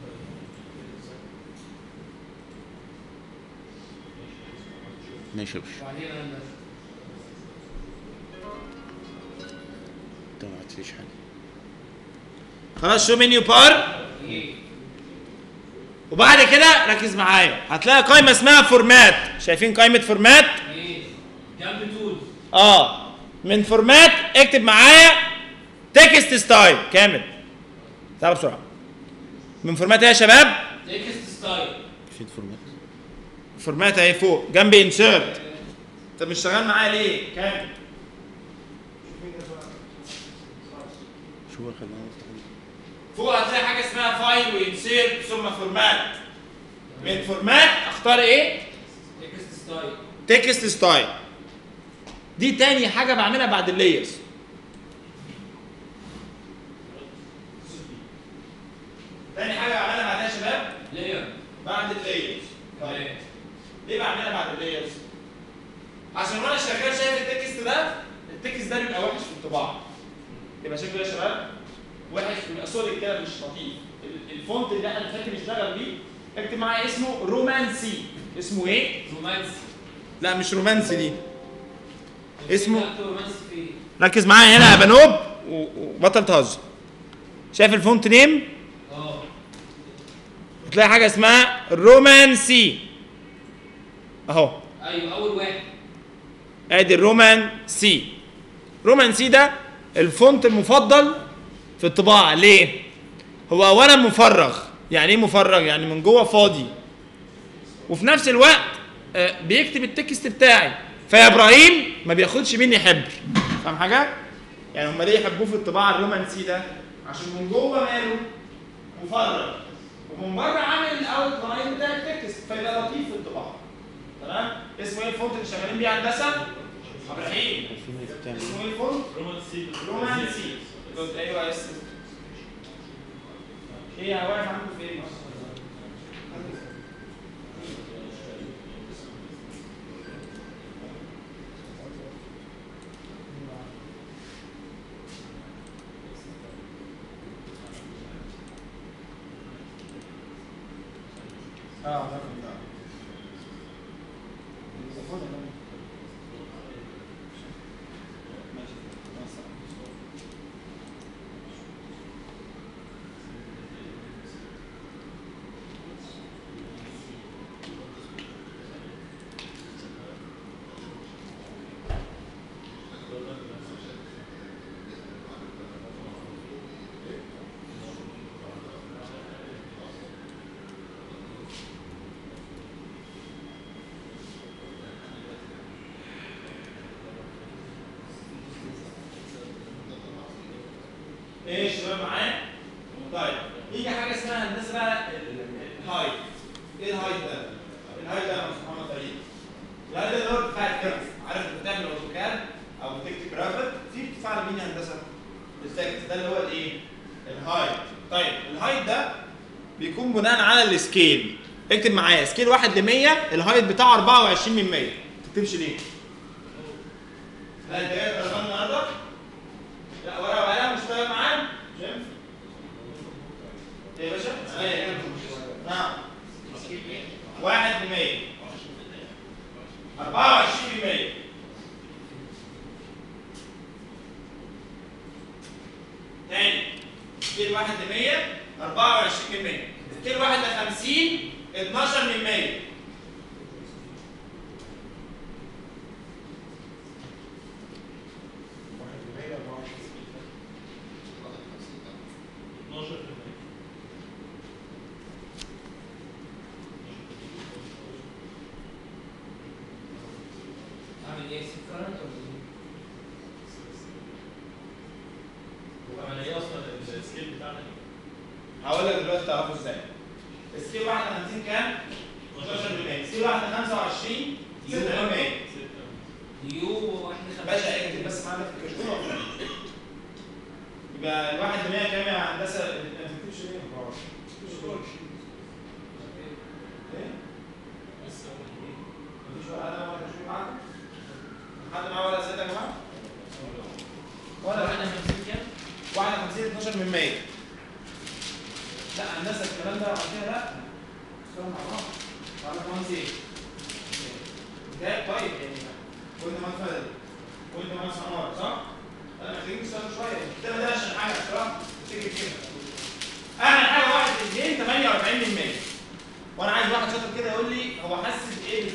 ماشي يا باشا وبعدين هندسه انت ما عدتليش حاجه خلاص شو منيو بار ايه وبعد كده ركز معايا هتلاقي قائمه اسمها فورمات شايفين قائمه فورمات ايه جنب تولز اه من فورمات اكتب معايا تكست ستايل كامل تعالوا بسرعه من فورمات ايه يا شباب تكست ستايل فين فورمات فورمات اهي فوق جنب انسيرت انت مش شغال معايا ليه كامل شو هو خلينا نفتح دي. فوق هتلاقي حاجه اسمها فايل وانسيرت ثم فورمات من فورمات اختار ايه تكست ستايل تكست ستايل دي تاني حاجه بعملها بعد اللايرز تاني حاجه بعملها بعدها يا شباب لاير بعد اللايرز تمام ليه بعملها بعد اللايرز عشان وانا شغال شايف التكست ده التكست ده بيبقى وحش في الطباعه يبقى شكله إيه يا شباب وحش بيبقى سوليد كده مش لطيف ال- الفونت اللي احنا بنفكر نشتغل بيه اكتب معايا اسمه رومانسي اسمه ايه رومانسي لا مش رومانسي دي اسمه كتبت رومانسي فين؟ ركز معايا هنا يا بنوب و- وبطل تهزر شايف الفونت نيم اه هتلاقي حاجه اسمها رومانسي اهو ايوه اول واحد ادي الرومان سي رومان سي ده الفونت المفضل في الطباعه ليه هو اولا مفرغ يعني ايه مفرغ يعني من جوه فاضي وفي نفس الوقت آه، بيكتب التكست بتاعي فيا ابراهيم ما بياخدش مني حبر فاهم حاجه يعني هم ليه يحبوه في الطباعه الرومانسي ده عشان من جوه ماله مفرغ ومن بره عامل الاوت لاين بتاع التكست فيبقى لطيف في الطباعه تمام اسمه ايه الفونت اللي شغالين بيه هندسه ابراهيم الفيلم اللي بتعمل اسمه ايه الفونت رومانسي رومانسي قلت ايوه يا اسم ايه يا واقف عندكم فين اه ده كان ده. ايه الشباب معايا؟ طيب يجي حاجه اسمها هندسه بقى ال- ال- الهايت ايه الهايت ده؟ الهايت ده يا مستر محمد فريد الهايت ده اللي هو ارتفاع الكرف عارف انت بتعمل اوتوكاد او بتكتب جرافيك في ارتفاع لمين يا هندسه؟ التكست ده اللي هو الايه؟ الهايت طيب الهايت ده بيكون بناء على السكيل اكتب معايا سكيل 1 ل 100 الهايت بتاعه 24 من 100 ما تكتبش ليه؟ لا انت جاي تغلبان النهارده؟ لا ورقه وقلم مش فاهم معاك مش هينفع. ايه يا باشا؟ ايه نعم واحد ل 100 24 ل 100 تاني سكيل واحد ل 100 24 من 100 سكيل واحد ل 50 12 من 100 اعمل ايه سيب كارنت ولا ايه؟ انا ايه اصلا السكيل بتاعنا هقول لك دلوقتي تعرفوا ازاي سكيل واحد ل 50 كام؟ 12% سكيل واحد ل 25 6% يو واحد خمسة باشا اكتب بس معانا في الكشكول يبقى الواحد ل 100 كام يا هندسه؟ ما تكتبش ليه؟ ايه؟ مفيش ولا قلم ولا كشكول معاكم؟ حد معاه ولا زيادة يا جماعه؟ ولا واحد خمسين كام؟ واحد ل 50 12 من 100 لا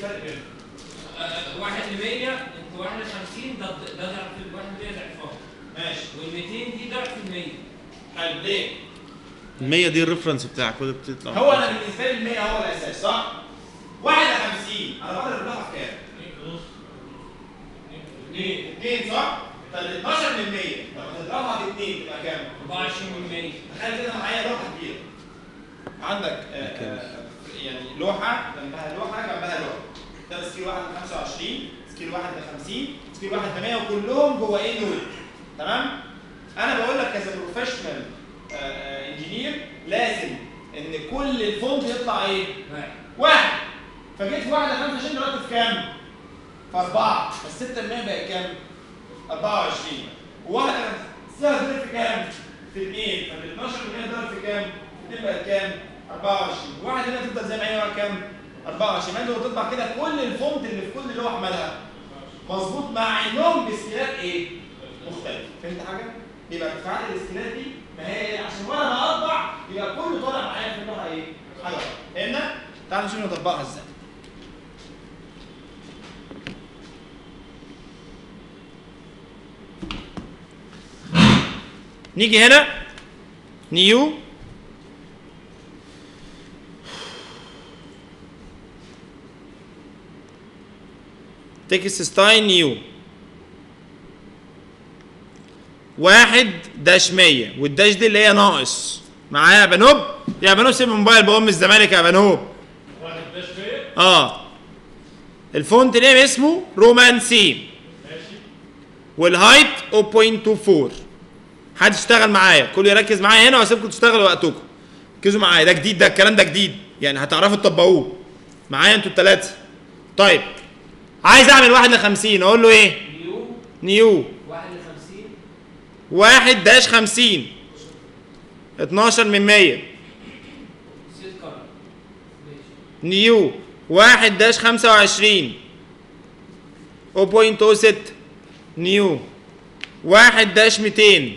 الفرق بينهم آه، واحد ل 100 انت واحد ل 50 ده ده ضعف الواحد ل 100 ضعفها ماشي وال 200 دي ضعف ال 100 حلو ليه؟ ال 100 دي الريفرنس بتاعك وده بتطلع هو انا بالنسبه لي ال 100 هو الاساس صح؟ 1 ل 50 انا بقدر اضربها في كام؟ 2 2 صح؟ طب 12 من 100 لما تضربها في 2 تبقى كام؟ 24 من 100 تخيل كده معايا لوحه كبيره عندك آه، آه، يعني لوحه جنبها لوحه جنبها لوحه ده سكيل واحد ل 25 سكيل واحد ل 50 سكيل واحد ل 100 وكلهم جوه ايه نود تمام انا بقول لك كذا بروفيشنال انجينير لازم ان كل الفونت يطلع ايه؟ واحد واحد فجيت في واحد ل 25 دلوقتي في كام؟ في أربعة بس 6% بقى كام؟ 24 وواحد سهل ضرب في كام؟ في 2 فال 12% ضرب في كام؟ في 2 بقت كام؟ 24 واحد هنا تفضل زي ما هي بقى كام؟ 24 ما انت تطبع كده كل الفونت اللي في كل لوحه مالها مظبوط مع انهم بسكيلات ايه؟ مختلفه فهمت حاجه؟ يبقى ارتفاعات السكيلات دي ما هي إيه؟ عشان وانا بطبع يبقى كله طالع معايا في اللوحه ايه؟ حاجه واحدة. فهمنا؟ تعالوا نشوف نطبقها ازاي نيجي هنا نيو تكست ستايل نيو واحد داش 100 والداش دي اللي هي ناقص معايا يا بنوب يا بنوب سيب الموبايل بقوم الزمالك يا بنوب واحد داش فيا اه الفونت نيم اسمه رومانسي ماشي والهايت 0.24 حد يشتغل معايا كله يركز معايا هنا واسيبكم تشتغلوا وقتكم ركزوا معايا ده جديد ده الكلام ده جديد يعني هتعرفوا تطبقوه معايا انتوا الثلاثه طيب عايز اعمل واحد ل 50 اقول له ايه نيو نيو واحد ل 50 واحد داش 50 12 من 100 سيت كارت ماشي نيو واحد داش 25 0.06 نيو واحد داش 200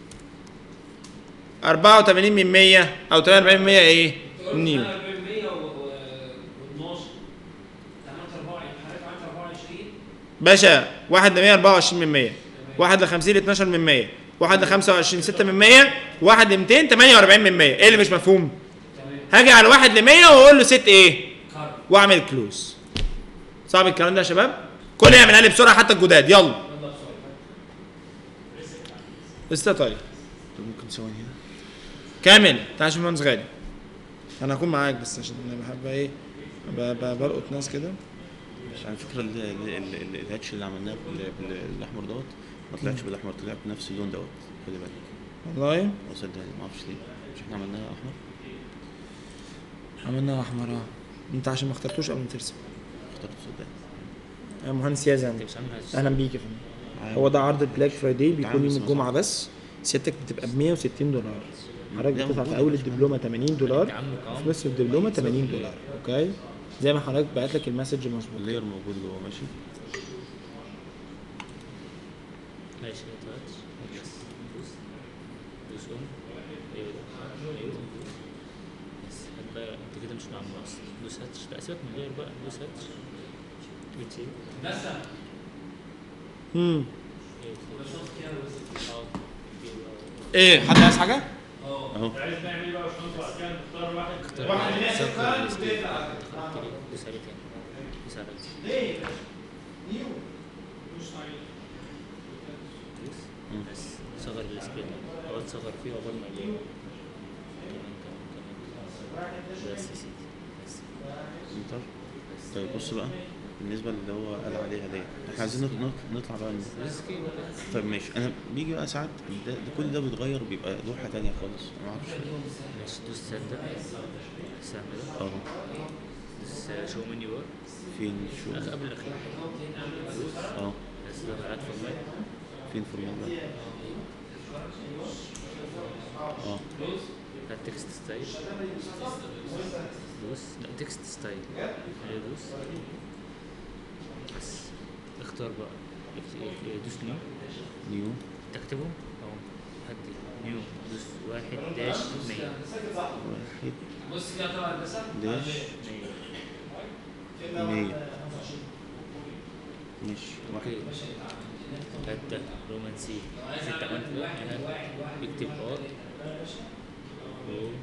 84 من 100 او 48 من 100 ايه؟ نيو 100 و12 عملت 4 حضرتك عملت 24 باشا واحد ل 100 24 من 100 واحد ل 50 12 من 100 واحد ل 25 6 من 100 واحد ل 200 48 من 100 ايه اللي مش مفهوم؟ تمام هاجي على واحد ل 100 واقول له ست ايه؟ كارت واعمل كلوز صعب الكلام ده يا شباب؟ كل يعملها لي بسرعه حتى الجداد يلا يلا بسرعه لسه طيب طب ممكن ثواني هنا كامل تعال شوف مهندس غالي انا هكون معاك بس عشان انا بحب ايه ب- ب- بلقط ناس كده مش على فكره ال- ال- ال- ال- الهاتش اللي عملناه بال- بال- بالاحمر دوت ما طلعش بالاحمر طلع بنفس اللون دوت خلي بالك والله اه صدقني ما اعرفش ليه مش احنا عملناها احمر عملنا احمر اه انت عشان ما اخترتوش قبل ما ترسم اخترت صدقني يا مهندس يازن اهلا بيك يا فندم هو ده عرض البلاك فرايداي بيكون تعال يوم بس الجمعه بس سيادتك بتبقى ب 160 دولار حضرتك ده بتدفع في موجود اول يا باشا. الدبلومه 80 دولار في نص الدبلومه 80 دولار اوكي زي ما حضرتك بعت لك المسج مظبوط اللير موجود جوه ماشي ماشي تاتش بس دوس دوس اون ايوه ايوه بس هات بقى انت كده مش مع المقص دوس هاتش لا سيبك من غير بقى دوس هاتش وتسيب بس امم ايوه بشوف كده بس اه ايه حد عايز حاجه؟ اه اهو عايز نعمل ايه بقى يا باشمهندس بعد كده نختار واحد واحد من الناس سكر يختار السكيل. ويطلع. دوس عليه تاني دوس عليه ليه؟ نيو دوس بس صغر السكيل اقعد صغر فيه عقبال ما يجي كمان كمان كمان بس يا سيدي بس انتر طيب بص بقى بالنسبه اللي هو قال عليها ديت احنا عايزين نط- نط- نطلع بقى من السكيل طيب ماشي انا بيجي بقى ساعات ده, ده كل ده بيتغير وبيبقى لوحه تانية خالص أنا ما اعرفش ماشي دوس صدق السهم ده اه دوس شو مني ورك فين اخ شو قبل الاخير اه بس ده قاعد فورمات فين فورمات بقى اه هات تكست ستايل دوس لا تكست ستايل ايوه دوس بس اختار بقى اكت- اكت- دوس نيو نيو تكتبهم اهو هدي نيو دوس واحد داش مية واحد بص كده طبعا بس داش مية مية ماشي واحد اوكي تلاتة رومانسي ستة عملت بقى اكتب ار رو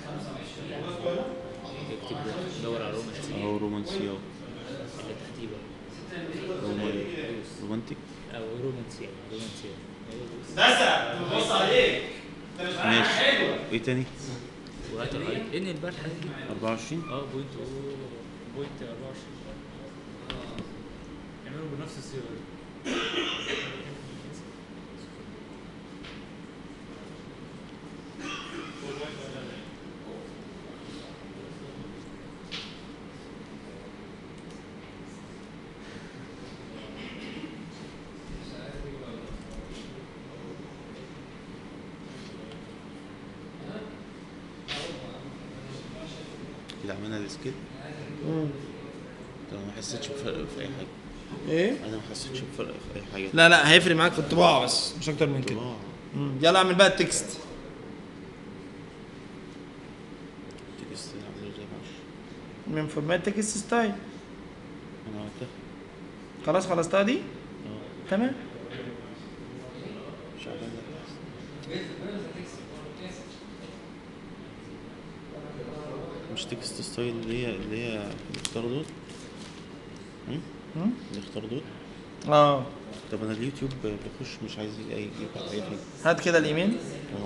اكتب دور على رومانسي اهو رومانسي اهو اللي تحتيه بقى رومان- رومانتيك او رومانسي رومانسي ايوه دوس. دسا بص عليك انت مش معاك ماشي حلوه وايه تاني؟ وهات الحاجات انقل بقى الحاجات دي 24 اه بوينت او بوينت 24 يعملوا بنفس الصيغه دي اللي عملنا السكيل طب ما حسيتش بفرق في اي حاجه ايه انا ما حسيتش بفرق في اي حاجه لا لا هيفرق معاك في الطباعه بس مش اكتر من كده طباع مم. يلا اعمل بقى التكست تكست عامله ازاي معلش من فورمات تكست ستايل انا عملتها خلاص خلصتها دي اه تمام مش عارف مش تكست ستايل اللي هي اللي هي اللي اختاروا دول هم؟ مم. اللي اختاروا دول اه طب انا اليوتيوب بخش مش عايز اي يجيب اي حاجه هات كده الايميل اهو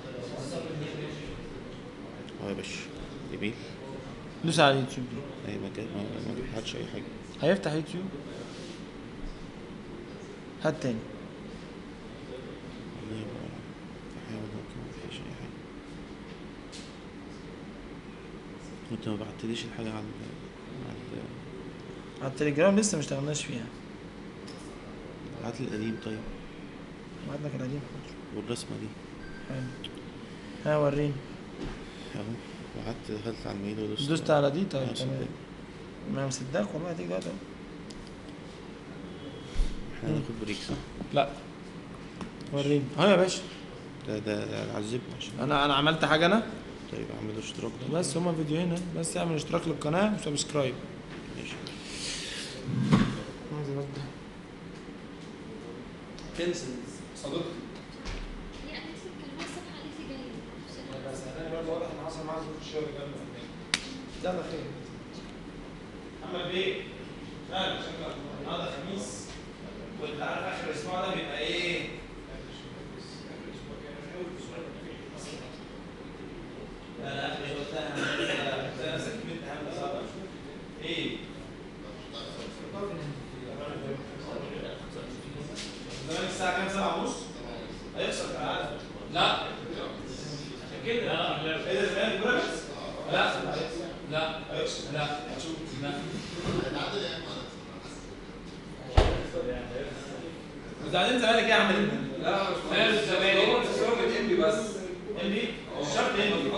اه يا باشا ايميل دوس على اليوتيوب دي اي مكان ما ما بيبعتش اي حاجه هيفتح يوتيوب هات تاني والله ما- بحاول ممكن ما فيش اي حاجه انت ما بعتليش الحاجه على ال- على ال- على التليجرام لسه ما اشتغلناش فيها بعت لي القديم طيب بعت لك القديم حاضر والرسمه دي حلو ها وريني اهو وقعدت دخلت على الميل ودوست دوست على دي طيب آه، تمام صدق. ما مصدقك والله هتيجي دلوقتي أهو. احنا هناخد بريك صح؟ لا وريني اهو يا باشا ده ده ده عذبني عشان انا انا عملت حاجه انا طيب اعمل له اشتراك ده بس هما فيديوهين أهي. بس اعمل اشتراك للقناه وسبسكرايب ماشي كنسل صديقتي يعني نفسك كان هو الصبح قالت لي جاي بس انا برضه واضح ان حصل معاه ظروف الشغل جنب يلا خير محمد بيه مالك شكلك النهارده خميس وانت عارف اخر الاسبوع ده بيبقى ايه؟ لا لا اخر الاسبوع ده تلاقي نفسك كملت هم صعب ايه؟ زمان الساعة كام؟ سبعة ونص؟ هيخسر كالعادة لا عشان كده ايه ده زمان بيراميدز؟ لا لا هيخسر لا هتشوف لا وبعدين زمالك ايه يا عم لا مش مال الزمالك هو الزمالك انبي بس انبي مش شرط انبي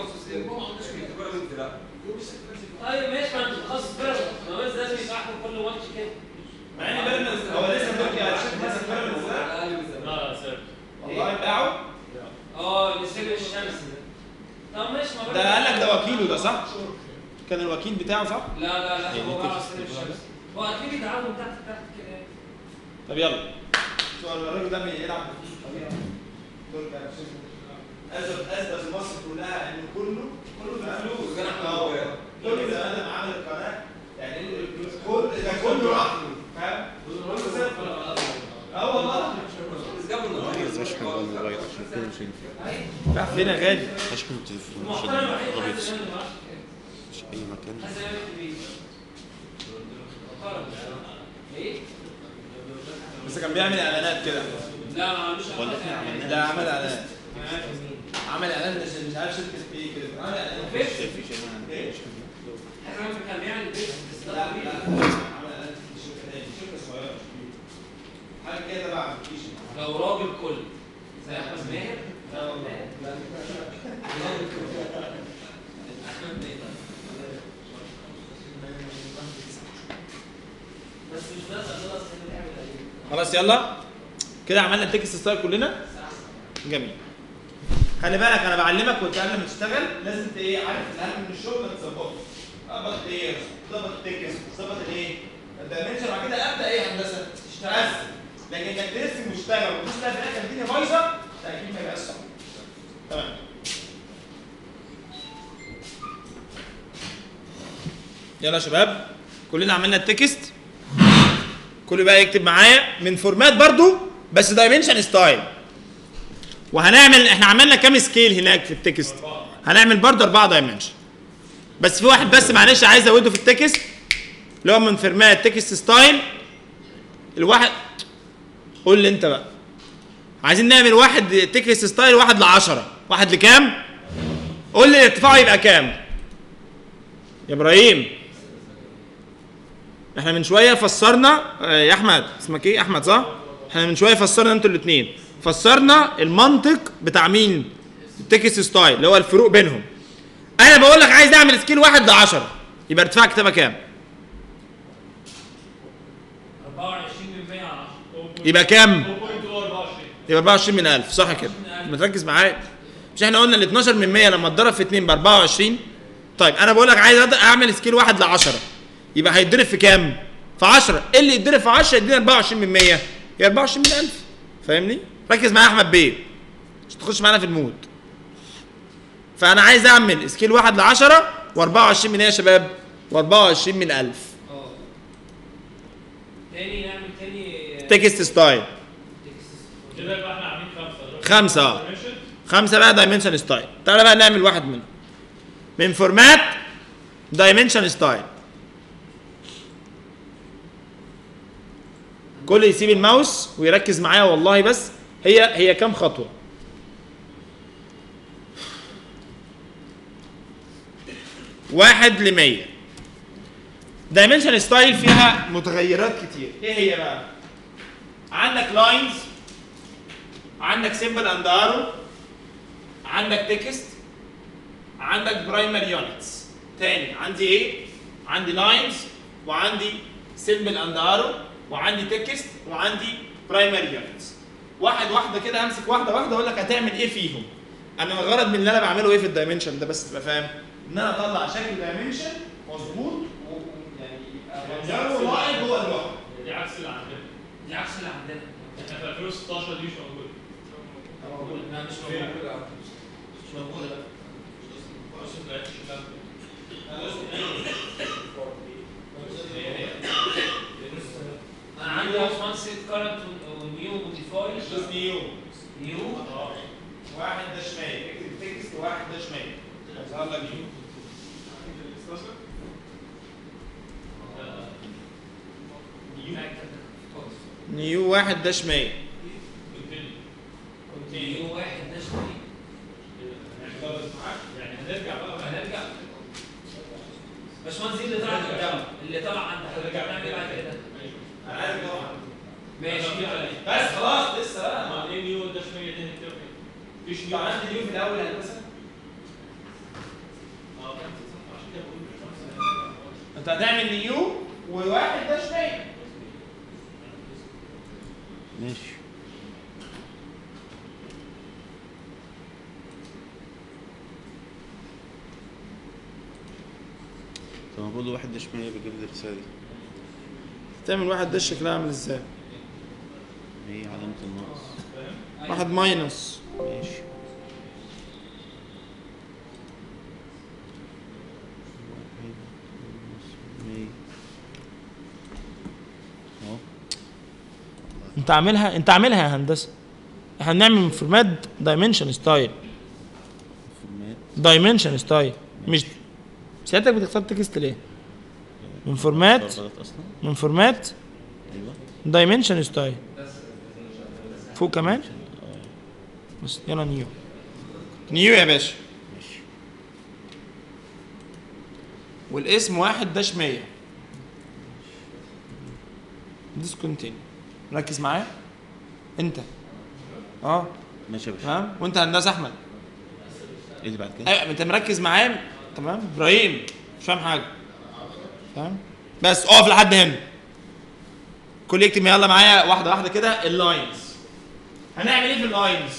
طيب ماشي ما انت تخصص بيراميدز ما بس لازم يبقى احنا كل ماتش كده مع ان بيراميدز هو لسه تركي هتشوف ماسك بيراميدز ده لا سر والله باعوا اه اللي سجل الشمس ده طب ماشي ما ده قال لك ده وكيله ده صح؟ كان الوكيل بتاعه صح؟ لا لا لا يعني هو انت راح بتستفيد سجل الشمس هو اكيد يدعمهم تحت تحت كده طب يلا شو الراجل ده بيلعب تركي هتشوف اثبت اثبت مصر كلها ان كله كله في فلوس كان أحمد اه مبارك. كل ده انا عامل القناه يعني الفلوس كل ده كله راح له فاهم؟ كله صفر اه والله عايز اشحن بقى الموبايل عشان كده مش هينفع راح فين يا غالي؟ اشحن التليفون عشان محترم الوحيد الابيض حازم امام ما مش اي مكان حازم امام كبير محترم ايه؟ بس كان بيعمل اعلانات كده لا ما عندوش ولا احنا عملناها ده عمل اعلانات عمل اعلان مش مش عارف شركه ايه كده عمل اعلان فيش في شيء ايه؟ حازم امام كان بيعمل بيت لا لا كبير عمل اعلان في شركه تاني شركه صغيره مش كبيره حاجه كده تبع ابلكيشن لو راجل كل زي احمد ماهر لا والله راجل كل احمد ماهر بس مش ناس خلاص اللي بيعمل عليه خلاص يلا كده عملنا التكست ستايل كلنا جميل خلي بالك انا بعلمك وانت قبل ما تشتغل لازم ت- ايه عارف الاهم من الشغل انك تظبطه ابط الايه ظبط التكست ظبط الايه الدايمنشن وبعد كده ابدا ايه هندسه تشتغل لكن انك ترسم وتشتغل وتبص تلاقي في الاخر الدنيا بايظه ده اكيد ما يبقاش صح تمام يلا يا شباب كلنا عملنا التكست كل بقى يكتب معايا من فورمات برضو بس دايمنشن ستايل وهنعمل احنا عملنا كام سكيل هناك في التكست هنعمل برضو اربعه دايمنشن بس في واحد بس معلش عايز ازوده في التكست اللي هو من فورمات تكست ستايل الواحد قول لي انت بقى عايزين نعمل واحد تكست ستايل واحد لعشرة واحد لكام قول لي الارتفاع يبقى كام يا ابراهيم احنا من شويه فسرنا آه، يا احمد اسمك ايه احمد صح احنا من شويه فسرنا انتوا الاثنين فسرنا المنطق بتاع مين التكست ستايل اللي هو الفروق بينهم انا بقول لك عايز اعمل سكيل واحد ل 10 يبقى ارتفاع الكتابه كام 24 من 100 على 10 يبقى كام 0.24 يبقى 24 من 1000 صح كده ما تركز معايا مش احنا قلنا ال 12 من 100 لما اتضرب في 2 ب 24 طيب انا بقول لك عايز أد- اعمل سكيل واحد ل 10 يبقى هيتضرب في كام؟ في 10 ايه اللي يتضرب في 10 يدينا 24 من 100 يبقى 24 من 1000 فاهمني؟ ركز معايا يا احمد بيه مش تخش معانا في المود فانا عايز اعمل سكيل واحد ل 10 و24 من ايه يا شباب؟ و24 من 1000 اه تاني نعمل تاني آه، تكست ستايل تكست. كده يبقى احنا عاملين خمسه خمسة اه dimension. خمسة بقى دايمنشن ستايل تعالى بقى نعمل واحد منهم من فورمات دايمنشن ستايل كل يسيب الماوس ويركز معايا والله بس هي هي كام خطوة واحد لمية دايمنشن ستايل فيها متغيرات كتير ايه هي بقى عندك لاينز عندك سيمبل اند ارو عندك تكست عندك برايمري يونتس تاني عندي ايه عندي لاينز وعندي سيمبل اند ارو وعندي تكست وعندي برايمري يونتس واحد واحده كده همسك واحده واحده اقول لك هتعمل ايه فيهم انا الغرض من اللي انا بعمله ايه في الدايمنشن ده بس تبقى فاهم ان انا اطلع شكل دايمنشن مظبوط و- يعني يبقى منظره لائق جوه اللوحه دي عكس اللي عندنا دي عكس اللي عندنا احنا في 2016 دي مش موجوده لا مش موجود مش موجود بص ما لقيتش الكلام ده. انا عندي اصلا سيت كارنت ونيو موديفاي شوف نيو نيو واحد ده شمال اكتب تكست واحد ده شمال هيظهر لك نيو نيو واحد ده شمال نيو واحد ده شمال يعني هنرجع بقى هنرجع باشمهندس دي اللي طلعت قدام اللي طلع عند حضرتك هنعمل بعد كده انا عارف طبعا ماشي بس خلاص لسه بقى ما ايه نيو ده شويه دي هنكتبها فين؟ مفيش انت نيو عملت نيو في الاول هندسه اه كان صح، عشان كده بقول خمسة. انت هتعمل نيو وواحد ده شمال ماشي طب ما بقول له واحد ده شمال بيجيب لي الرسالة دي تعمل واحد ده شكلها عامل ازاي هي علامة النقص واحد ماينس ماشي واحد نص مية اهو انت عاملها انت عاملها يا هندسه احنا بنعمل من فورمات دايمنشن ستايل فورمات دايمنشن ستايل مش سيادتك بتختار تكست ليه من فورمات صار غلط اصلا من فورمات ايوه دايمنشن ستايل فوق كمان بس يلا نيو نيو يا باشا ماشي والاسم واحد داش 100 ديسكونتينيو ركز معايا انت اه ماشي يا باشا تمام وانت هندسه احمد ايه اللي بعد كده؟ ايوه انت مركز معايا تمام ابراهيم مش فاهم حاجه تمام بس اقف لحد هنا كل يكتب يلا معايا واحده واحده كده اللاينز هنعمل ايه في اللاينز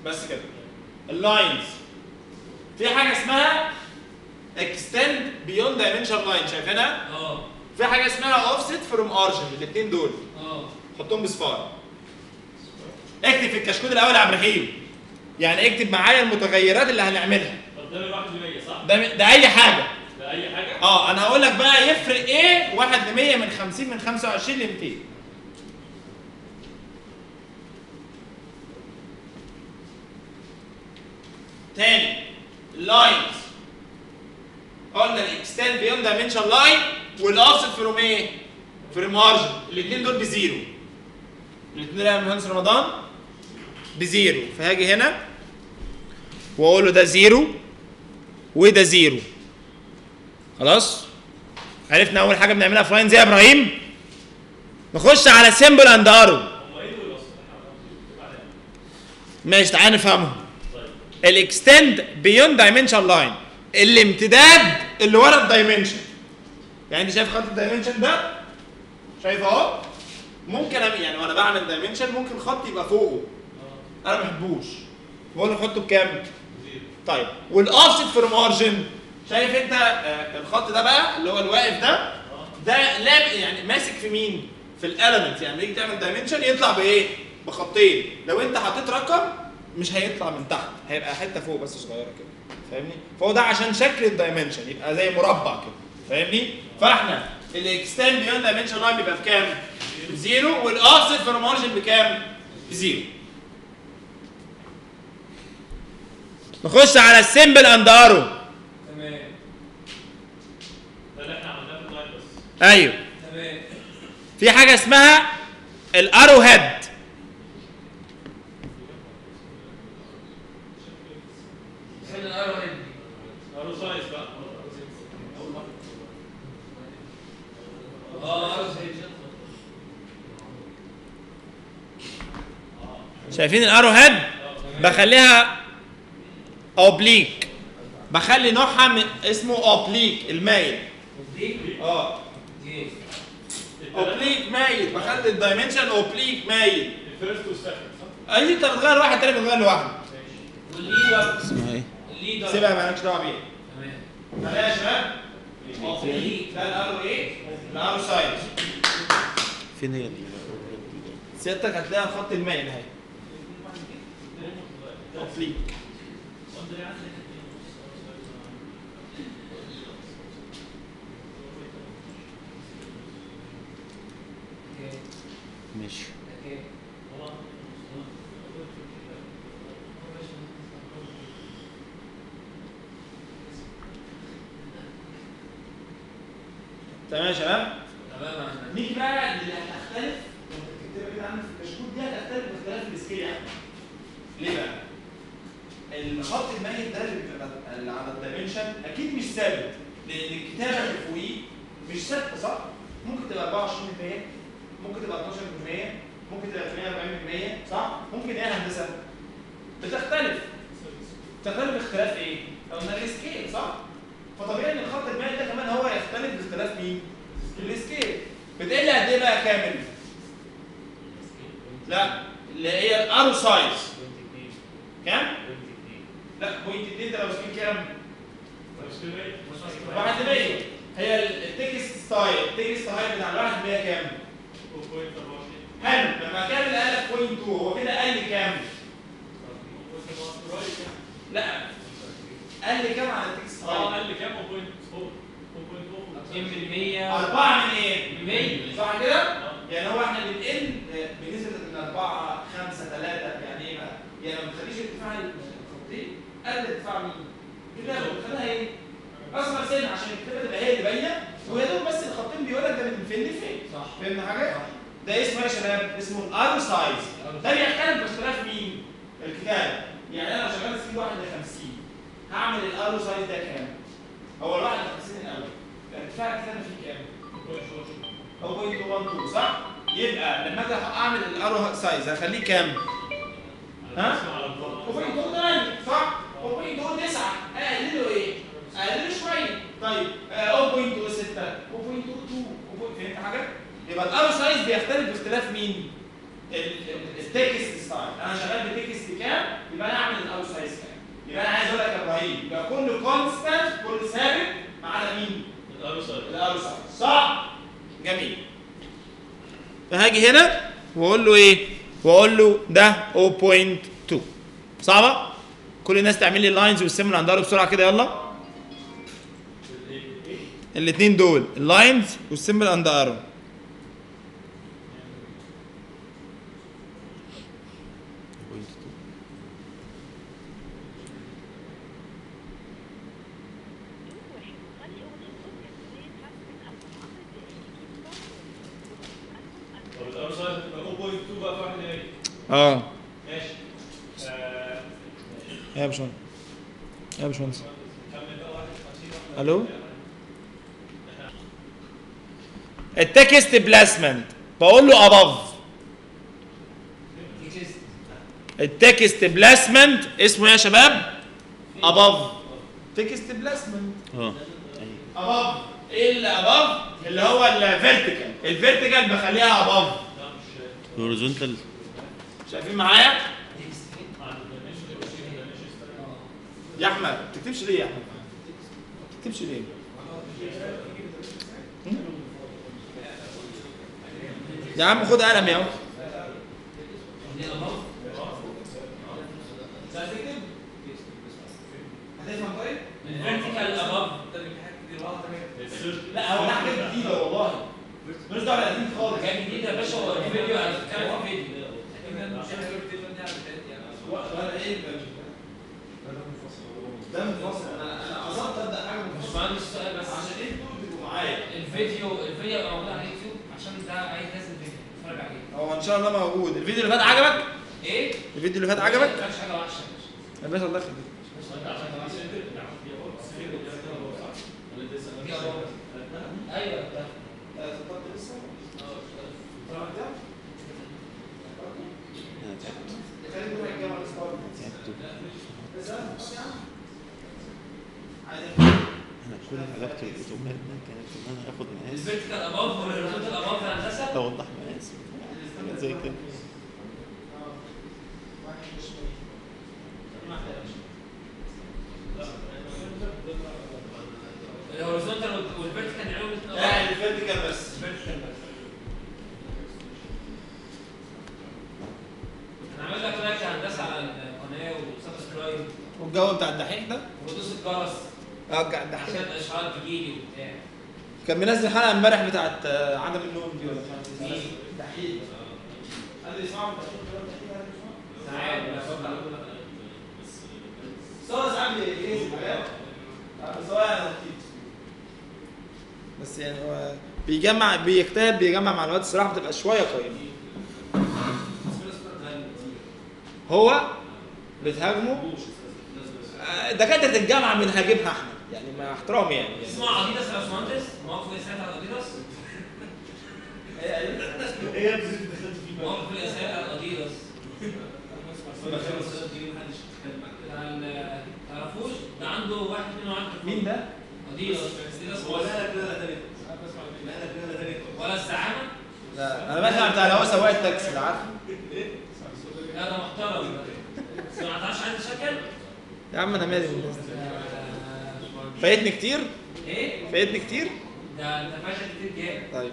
بس كده اللاينز في حاجه اسمها اكستند بيوند دايمنشن لاين شايفينها اه في حاجه اسمها اوفست فروم ارجن الاثنين دول اه حطهم بصفار اكتب في الكشكول الاول يا عبد الرحيم يعني اكتب معايا المتغيرات اللي هنعملها طب ده 1 ل 100 صح؟ ده ده اي حاجه ده اي حاجه؟ اه انا هقول لك بقى يفرق ايه 1 ل 100 من 50 من 25 ل 200 تاني اللاينز قلنا الاكستند بيوند دايمنشن لاين والاوفست فروم ايه؟ فروم مارجن الاثنين دول بزيرو الاثنين اللي يا مهندس رمضان بزيرو فهاجي هنا واقول له ده زيرو وده زيرو خلاص عرفنا اول حاجه بنعملها في لاين زي يا ابراهيم نخش على سيمبل اند ارو هم ايه دول اصلا؟ ماشي تعال نفهمهم الاكستند بيوند دايمنشن لاين الامتداد اللي ورا الدايمنشن يعني انت شايف خط الدايمنشن ده شايف اهو ممكن أم... يعني وانا بعمل دايمنشن ممكن خط يبقى فوقه انا ما بحبوش بقول له حطه بكام؟ طيب والاوفست في مارجن شايف انت آه، الخط ده بقى اللي هو الواقف ده ده لا يعني ماسك في مين؟ في الاليمنت يعني لما تيجي تعمل دايمنشن يطلع بايه؟ بخطين لو انت حطيت رقم مش هيطلع من تحت هيبقى حته فوق بس صغيره كده فاهمني؟ فهو ده عشان شكل الدايمنشن يبقى زي مربع كده فاهمني؟ فاحنا الاكستند بيوند دايمنشن لاين بيبقى بكام؟ بزيرو والاوفست في مارجن بكام؟ بزيرو نخش على السيمبل اند ارو تمام ده اللي احنا عملناه في اللاين بس ايوه تمام في حاجه اسمها الارو هيد فين الارو هيد ارو سايز بقى اه ارو هيد شايفين الارو هيد بخليها اوبليك بخلي نوعها من اسمه اوبليك المايل دي اه دي اوبليك مايل بخلي الدايمنشن اوبليك مايل الفيرست والسكند صح؟ اي انت بتغير واحد تاني بتغير لوحده والليدر اسمها ايه؟ الليدر سيبها مالكش دعوه بيها تمام خليها يا شباب اوبليك ده الارو ايه؟ الارو سايز فين هي ال- سيادتك هتلاقيها خط المايل اهي اوبليك اوكي ماشي اوكي تمام يا شباب تمام يا هندسة. نيجي بقى اللي هتختلف وانت بتكتبها كده عندك في الكشكول دي هتختلف باختلاف السكيل يعني ليه بقى؟ الخط الميت ده اللي بيبقى اللي على الدايمنشن اكيد مش ثابت لان الكتابه اللي فوقيه مش ثابته صح؟ ممكن تبقى 24% ممكن تبقى 12% ممكن تبقى 48% صح؟ ممكن ايه يا هندسه؟ بتختلف تختلف باختلاف ايه؟ قلنا السكيل صح؟ فطبيعي ان الخط المائي ده كمان هو يختلف باختلاف مين؟ السكيل بتقل قد ايه بقى كامل؟ لا اللي هي الارو سايز كام؟ لا بوينت 2 ده لو سكيل كام؟ مش كده ايه؟ 1 ل 100 هي التكست ستايل التكست ستايل بتاع الواحد 100 كام؟ 2.24 حلو لما كان اللي قال لك بوينت 2 هو كده قال لي كام؟ لا قال لي كام على التكست اه ستايل؟ قال لي كام 0.4 0.4 2% أربعة من إيه؟ من مية. صح كده؟ يعني هو احنا بنقل بنسبة من أربعة خمسة ثلاثة يعني إيه بقى؟ يعني ما بتخليش ارتفاع الخطين قل ارتفاع مين؟ كده بتخليها إيه؟ أصغر سن عشان الكتابة تبقى هي اللي باينة ويا دوب بس الخطين بيقول لك ده من فين لفين صح فهمنا حاجة؟ ده اسمه إيه يا شباب؟ اسمه الأرو سايز ده بيختلف باختلاف مين؟ الكتابة يعني أنا لو شغال سكيل واحد ل 50 هعمل الأرو سايز ده كام؟ هو الواحد ل 50 الأول ارتفاع الكتابة فيه كام؟ هو 0.12 صح؟ يبقى لما اجي اعمل الارو سايز هخليه كام؟ ها؟ 0.29 صح؟ 0.29 اقلله ايه؟ اقلله شويه طيب آه، 0.06 0.22 فهمت حاجه؟ يبقى الارو سايز بيختلف باختلاف مين؟ ال- ال- التكست ستايل انا شغال بتكست كام؟ يبقى انا اعمل الاوتسايد سكان يبقى انا عايز اقول لك يا ابراهيم يبقى كل كونستانت كل ثابت ما عدا مين؟ الأرسل الاوتسايد صح؟ جميل فهاجي هنا واقول له ايه؟ واقول له ده 0.2 صعبه؟ كل الناس تعمل لي اللاينز والسيمبل اندار بسرعه كده يلا الاثنين دول اللاينز والسيمبل اند ارو بوينت تو. طب الأرسل تبقى 0.2 بقى في واحد هنا اه ماشي آه، يا باشمهندس يا باشمهندس كمل بقى 51 الو التكست بلاسمنت بقول له اباف تكست التكست بلاسمنت اسمه ايه يا شباب اباف تكست بلاسمنت اه ايوه اباف ايه اللي اباف اللي هو الفيرتيكال الفيرتيكال بخليها اباف هوريزونتال شايفين معايا يا احمد ما تكتبش ليه يا احمد ما تكتبش ليه هم؟ يا عم خد قلم يا عم هتفهم طيب؟ الفيرتيكال اباف لا هو ده حاجات جديده والله مش دعوه بالقديم خالص حاجات جديده يا باشا هو الفيديو انا بتكلم في فيديو ولا ايه ده منفصل انا انا قصدت ابدا حاجه مش منفصله مهندس السؤال بس عشان انتوا تبقوا معايا الفيديو الفيديو يبقى موجود على اليوتيوب عشان ده عايز ناس الفيديو اتفرج عليه هو ان شاء الله موجود الفيديو اللي فات عجبك ايه؟ الفيديو اللي فات عجبك ما كانش حاجه وحشه يا باشا يا باشا الله يخليك دي أباف. ايوه ده. انا تعبت انا كل علاقتي بالاوتومات ده كانت ان انا اخد مقاس الفيرتيكال اباف والهوريزونتال اباف في الهندسه اوضح مقاس حاجه زي كده الهوريزونتال والفيرتيكال نعملهم الاثنين لا الفيرتيكال بس الفيرتيكال بس انا عامل لك لايك يا هندسه على القناه وسبسكرايب والجو بتاع الدحيح ده ودوس الجرس اه بتاع الدحيح عشان الاشعارات تجيلي وبتاع كان منزل حلقه امبارح بتاعت آه، عدم النوم دي ولا مش عارف اسمها. مين؟ دحيح قال لي اسمعوا الدحيح ساعات بفضل صور ساعات بيجهز حاجات بس هو يعني لطيف بس يعني هو بيجمع بيجتهد بيجمع معلومات الصراحه بتبقى شويه قيمه هو بتهاجمه آه، دكاتره الجامعه بنهاجمها احنا يعني مع احترامي يعني اسمع اديداس يا باشمهندس مواقف الاسئله على اديداس مواقف الاسئله على اديداس ال- تعرفوش ده عنده واحد اتنين وعنده مين ده؟ اديداس اديداس هو ولا الزعامه لا انا بسمع بتاع اللي هو سواق التاكسي ده عارفه لا ده محترم ده بس ما تعرفش عندي شكل يا عم انا مالي بالناس دي. فايتني كتير ايه فايتني كتير ده انت فاشل كتير جامد طيب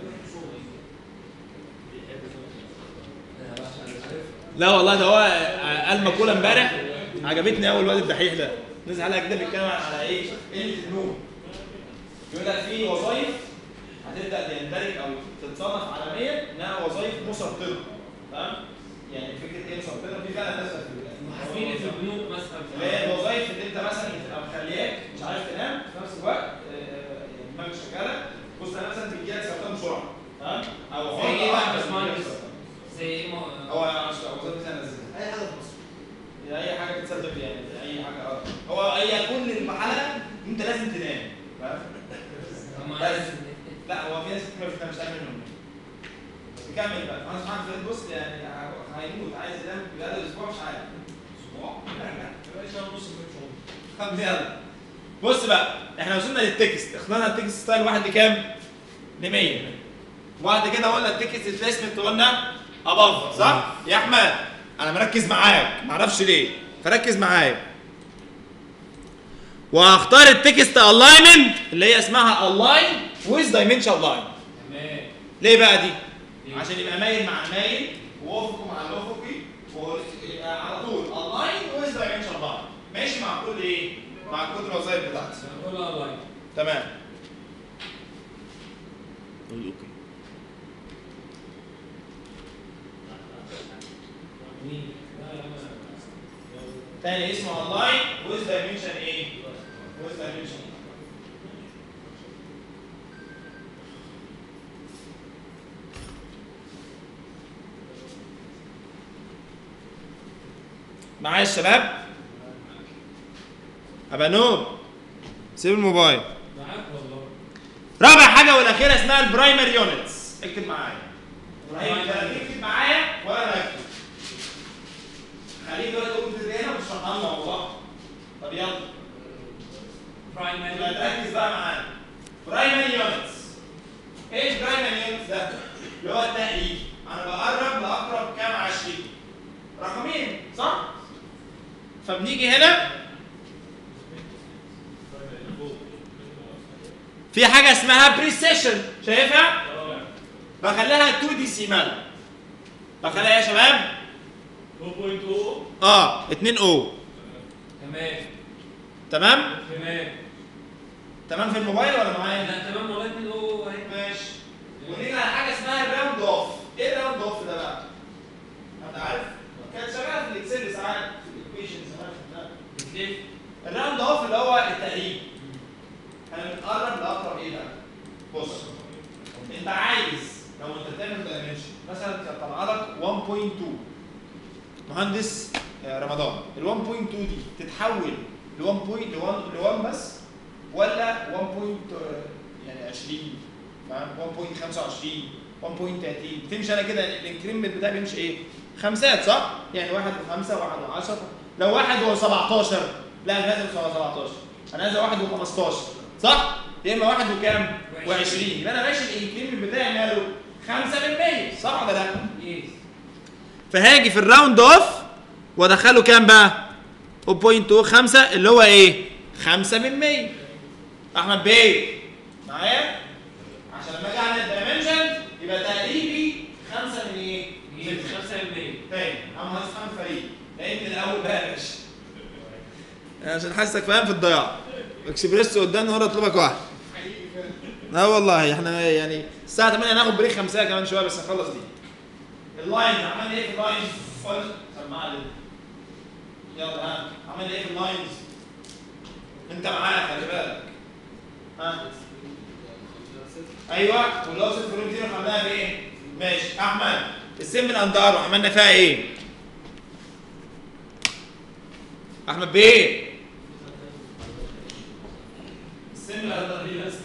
لا والله ده هو قال مقوله امبارح عجبتني قوي الواد الدحيح ده نزل حلقه كده بيتكلم على ايه؟ قله النوم يقول لك في وظائف هتبدا تندرج او تتصنف عالميا انها وظائف مسرطنه تمام؟ يعني فكره ايه مسرطنه في فعلا ناس في المحاسبين اللي في البنوك مثلا اللي هي الوظائف اللي انت مثلا بتبقى مخلياك مش عارف تنام في نفس الوقت آه، يعني دماغك شغاله بص انا مثلا بيجيلك سرطان بسرعه تمام؟ او زي ايه بقى يا بيجيلك باشمهندس؟ سرطان. زي ايه ما- هو مش وظيفه مثلا اي حاجه في مصر يعني اي حاجه بتسبب يعني اي حاجه اه هو هي كل المرحله انت لازم تنام فاهم؟ هم عايز- لا هو في ناس كتير ما بتنامش تعمل منهم نكمل بقى انا سبحان الله بص يعني هيموت عايز ينام بقاله اسبوع مش عارف اسبوع طب يلا بص بقى احنا وصلنا للتكست اخترنا التكست ستايل واحد لكام؟ ل 100 وبعد كده قلنا التكست بليسمنت قلنا اباف صح؟ يا احمد انا مركز معاك معرفش ليه فركز معايا وهختار التكست الاينمنت اللي هي اسمها الاين ويز دايمنشن لاين تمام ليه بقى دي؟ عشان يبقى مايل مع المايل وافقي مع الافقي ويبقى على طول الاين ويز دايمنشن لاين ماشي مع كل ايه؟ مع كل الوظائف بتاعتي كلها لاين تمام قول اوكي مين؟ لا لا لا تاني اسمه اونلاين ويز دايمنشن ايه؟ ويز دايمنشن معايا الشباب؟ ابقى نوب سيب الموبايل معاك والله رابع حاجه والاخيره اسمها البرايمري يونتس اكتب معايا ابراهيم انت لا تكتب معايا ولا انا اكتب خليك دلوقتي تقول في هنا وتشرحها لنا والله طب يلا يبقى برايمري تركز بقى معانا برايمري يونتس ايه البرايمري يونتس ده؟ اللي هو التقريب انا بقرب لاقرب كام 20 رقمين صح؟ فبنيجي هنا في حاجه اسمها بريسيشن شايفها؟ بخليها 2 ديسيمال بخليها يا شباب 2.0 اه 2 او تمام تمام؟ تمام تمام في الموبايل ولا معايا؟ لا تمام والله اتنين او اهي ماشي ونيجي على حاجه اسمها الراوند اوف ايه الراوند اوف ده بقى انت عارف كانت شغاله في الاكسل ساعات في الايكويشن ساعات بتلف الراوند اوف اللي هو التقريب احنا بنقرب لاقرب ايه بقى بص انت عايز لو انت بتعمل دايمنشن مثلا طلع لك 1.2 مهندس آه، رمضان ال 1.2 دي تتحول ل 1 بوينت ل 1 ل 1 بس ولا 1. آه، يعني 20 فاهم 1.25 1.30 بتمشي انا كده الانكريمنت بتاعي بيمشي ايه؟ خمسات صح؟ يعني واحد وخمسه واحد وعشرة لو واحد و17 لا انا لازم 17 انا عايز واحد و15 صح؟ يا اما واحد وكام؟ و20 يبقى انا ماشي الانكريمنت بتاعي ماله 5% صح ولا لا؟ يس فهاجي في الراوند اوف وادخله كام بقى؟ 0.25 اللي هو ايه؟ 5 من 100 احمد بيه معايا؟ عشان لما اجي اعمل الدايمنشن يبقى تقريبي 5 من ايه؟ يس 5% تاني عم هندسه محمد فريد لان من الاول بقى يا باشا عشان حاسسك فاهم في الضياع اكسبريسو قدامنا ورا اطلبك واحد اه والله احنا يعني الساعه 8 هناخد بريك خمسة كمان شويه بس نخلص دي اللاين عملنا ايه في اللاين قلت سمع لي يلا ها عملنا ايه في اللاينز انت معايا خلي بالك ها ايوه واللوسط فرونتير عملناها بايه ماشي احمد السيمبل اندارو عملنا فيها ايه احمد بيه السيمبل اندارو دي بس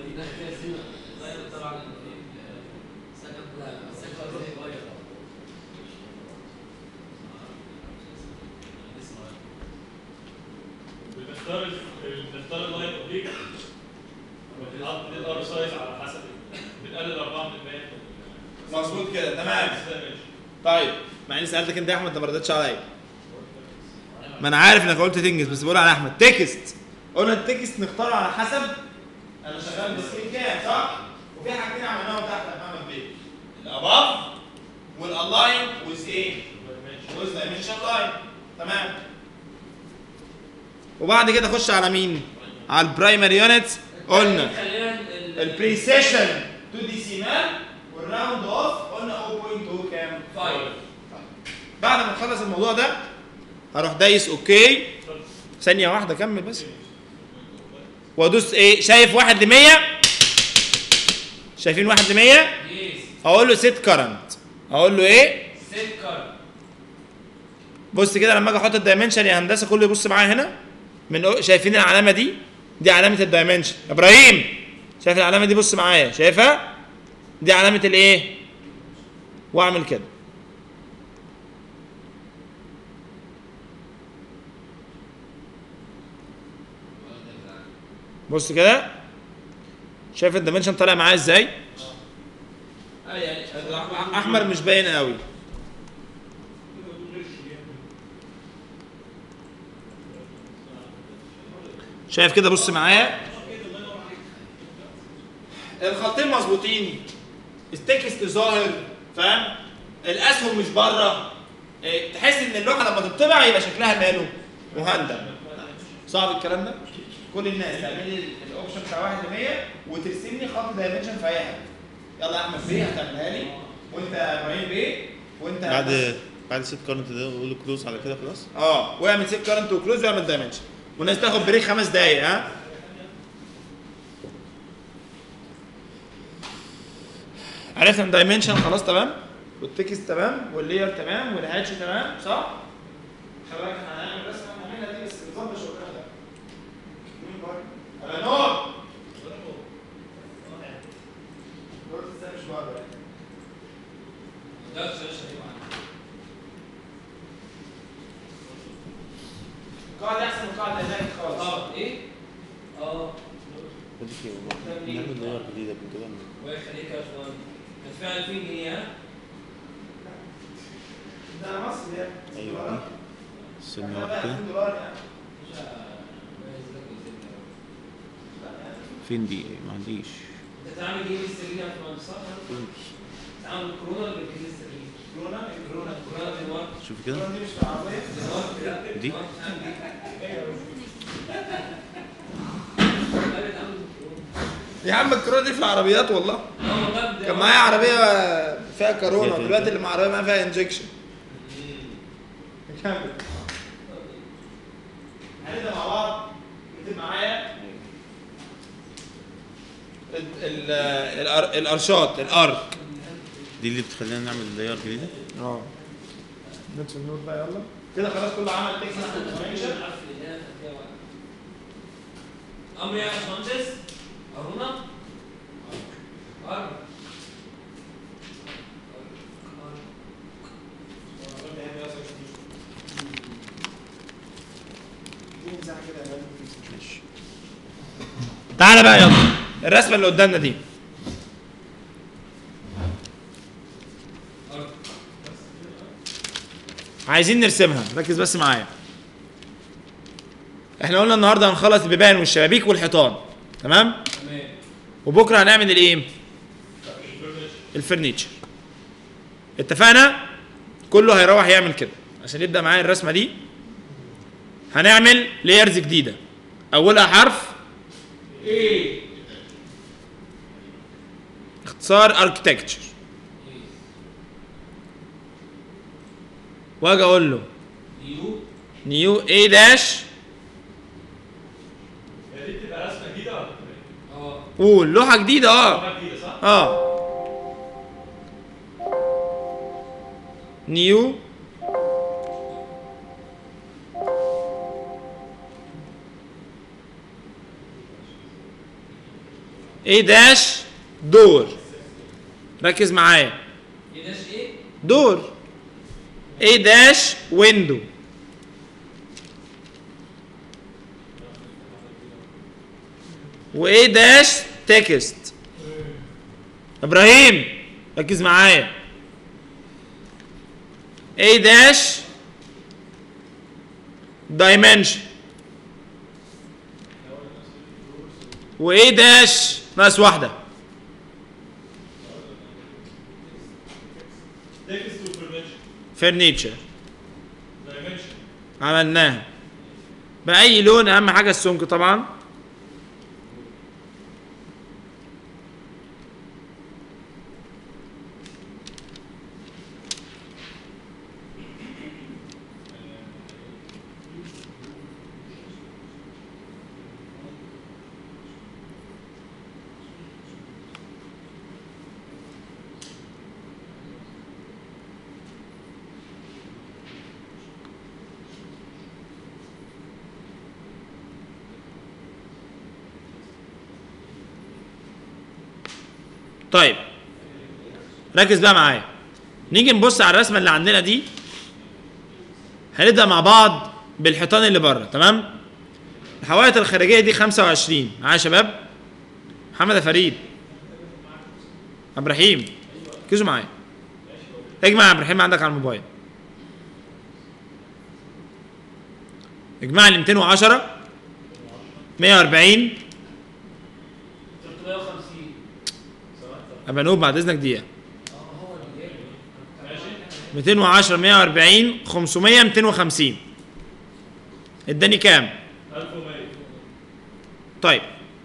بنختار ال- بنختار اللاين اوبليك بنحط الار سايز على حسب بنقلل 4% مظبوط كده تمام ده ماشي طيب مع اني سالتك انت يا احمد انت ما ردتش عليا ما انا عارف انك قلت تنجز بس بقول على احمد تكست قلنا التكست نختاره على حسب انا شغال بسكيل كام صح وفي حاجتين عملناهم تحت يا محمد بيه الاباف والالاين ويز ايه ويز دايمنشن لاين تمام وبعد كده خش على مين على البرايمري يونتس قلنا خلينا ال- البريسيشن 2 ديسيمال والراوند اوف قلنا 0.2 كام 5 بعد ما نخلص الموضوع ده هروح دايس اوكي ثانية واحدة كمل بس وادوس ايه شايف واحد ل 100 شايفين واحد ل 100 يس اقول له سيت كرنت اقول له ايه سيت كارد بص كده لما اجي احط الدايمنشن يا هندسه كله يبص معايا هنا من أو- شايفين العلامه دي دي علامه الدايمنشن ابراهيم شايف العلامه دي بص معايا شايفها دي علامه الايه واعمل كده بص كده شايف الدايمنشن طالع معايا ازاي آه يعني احمر مش باين قوي شايف كده بص معايا الخطين مظبوطين التكست ظاهر فاهم الاسهم مش بره إيه، تحس ان اللوحه لما تطبع يبقى شكلها ماله مهندم صعب الكلام ده كل الناس تعمل لي الاوبشن بتاع 1 ل 100 وترسم لي خط دايمنشن في اي حاجه يلا يا احمد بيه هتعملها لي وانت يا ابراهيم بيه وانت بعد بعد سيت كارنت ده اقول له كلوز على كده خلاص اه واعمل سيف كارنت وكلوز واعمل دايمنشن والناس تاخد بريك خمس دقايق ها عرفنا الدايمنشن خلاص تمام والتكست تمام واللير تمام والهاتش تمام صح؟ خلي بالك احنا هنعمل رسمه هنعملها دي بس بنظام الشغل ده مين بره؟ يا نور نور ازاي مش بره ده الشاشه دي معانا القاعده احسن من القاعده هناك خالص اه ايه؟ اه بدي كده والله نعمل لاير جديده من كده الله يخليك يا باشمهندس هتدفع 2000 جنيه ها؟ ده مصر يعني ايوه سنه احنا واحد بقى كده 2000 دولار يعني مش الله يجزاك ويسلمك. فين دي ما عنديش انت تعمل ايه بالسرير يا باشمهندس صح؟ فين تعمل كورونا ولا بالجنيه السرير؟ كورونا كورونا كورونا بالورق شوف كده كورونا دي مش في العربيه بالورق كده دي؟ بالورق تعمل ايه؟ لا بتعمل بالكورونا. يا عم الكورونا دي في العربيات والله اه والله ده- كان معايا عربيه فيها فيها كورونا فين؟ دلوقتي اللي مع عربيه معايا فيها انجكشن كمل هنبدا مع بعض اكتب معايا ال- ال- الأر- الارشات الارك دي اللي بتخلينا نعمل لاير جديده اه نطفي النور بقى يلا كده خلاص كله عمل تكست انفورميشن عارف ان انا فيها وقت. امر يا باشمهندس ارونا قرب ماشي تعالى بقى يلا الرسمه اللي قدامنا دي قرب عايزين نرسمها ركز بس معايا احنا قلنا النهارده هنخلص البيبان والشبابيك والحيطان تمام تمام وبكره هنعمل الايه الفرنيتشر اتفقنا كله هيروح يعمل كده عشان يبدا معايا الرسمه دي هنعمل لايرز جديده اولها حرف ايه اختصار اركتكتشر واجي اقول له يو نيو اي داش هي دي بتبقى رسمه جديده ولا بتبقى ايه؟ اه قول لوحه جديده اه لوحة جديده صح؟ اه نيو ايه داش دور ركز معايا ايه داش ايه؟ دور ايه داش ويندو وايه داش تكست ابراهيم ركز معايا ايه داش دايمنشن وايه داش ناقص واحده تكست وفورميشن فرنيتشر دايمنشن عملناها بأي لون أهم حاجة السمك طبعا طيب ركز بقى معايا نيجي نبص على الرسمه اللي عندنا دي هنبدا مع بعض بالحيطان اللي بره تمام الحوائط الخارجيه دي 25 معايا يا شباب محمد يا فريد عبد الرحيم ركزوا معايا اجمع يا عبد الرحيم عندك على الموبايل اجمع لي 210 140 350 ابقى نقول بعد اذنك دقيقه اه هو اللي جاي ماشي 210 140 500 250 اداني كام 1100 طيب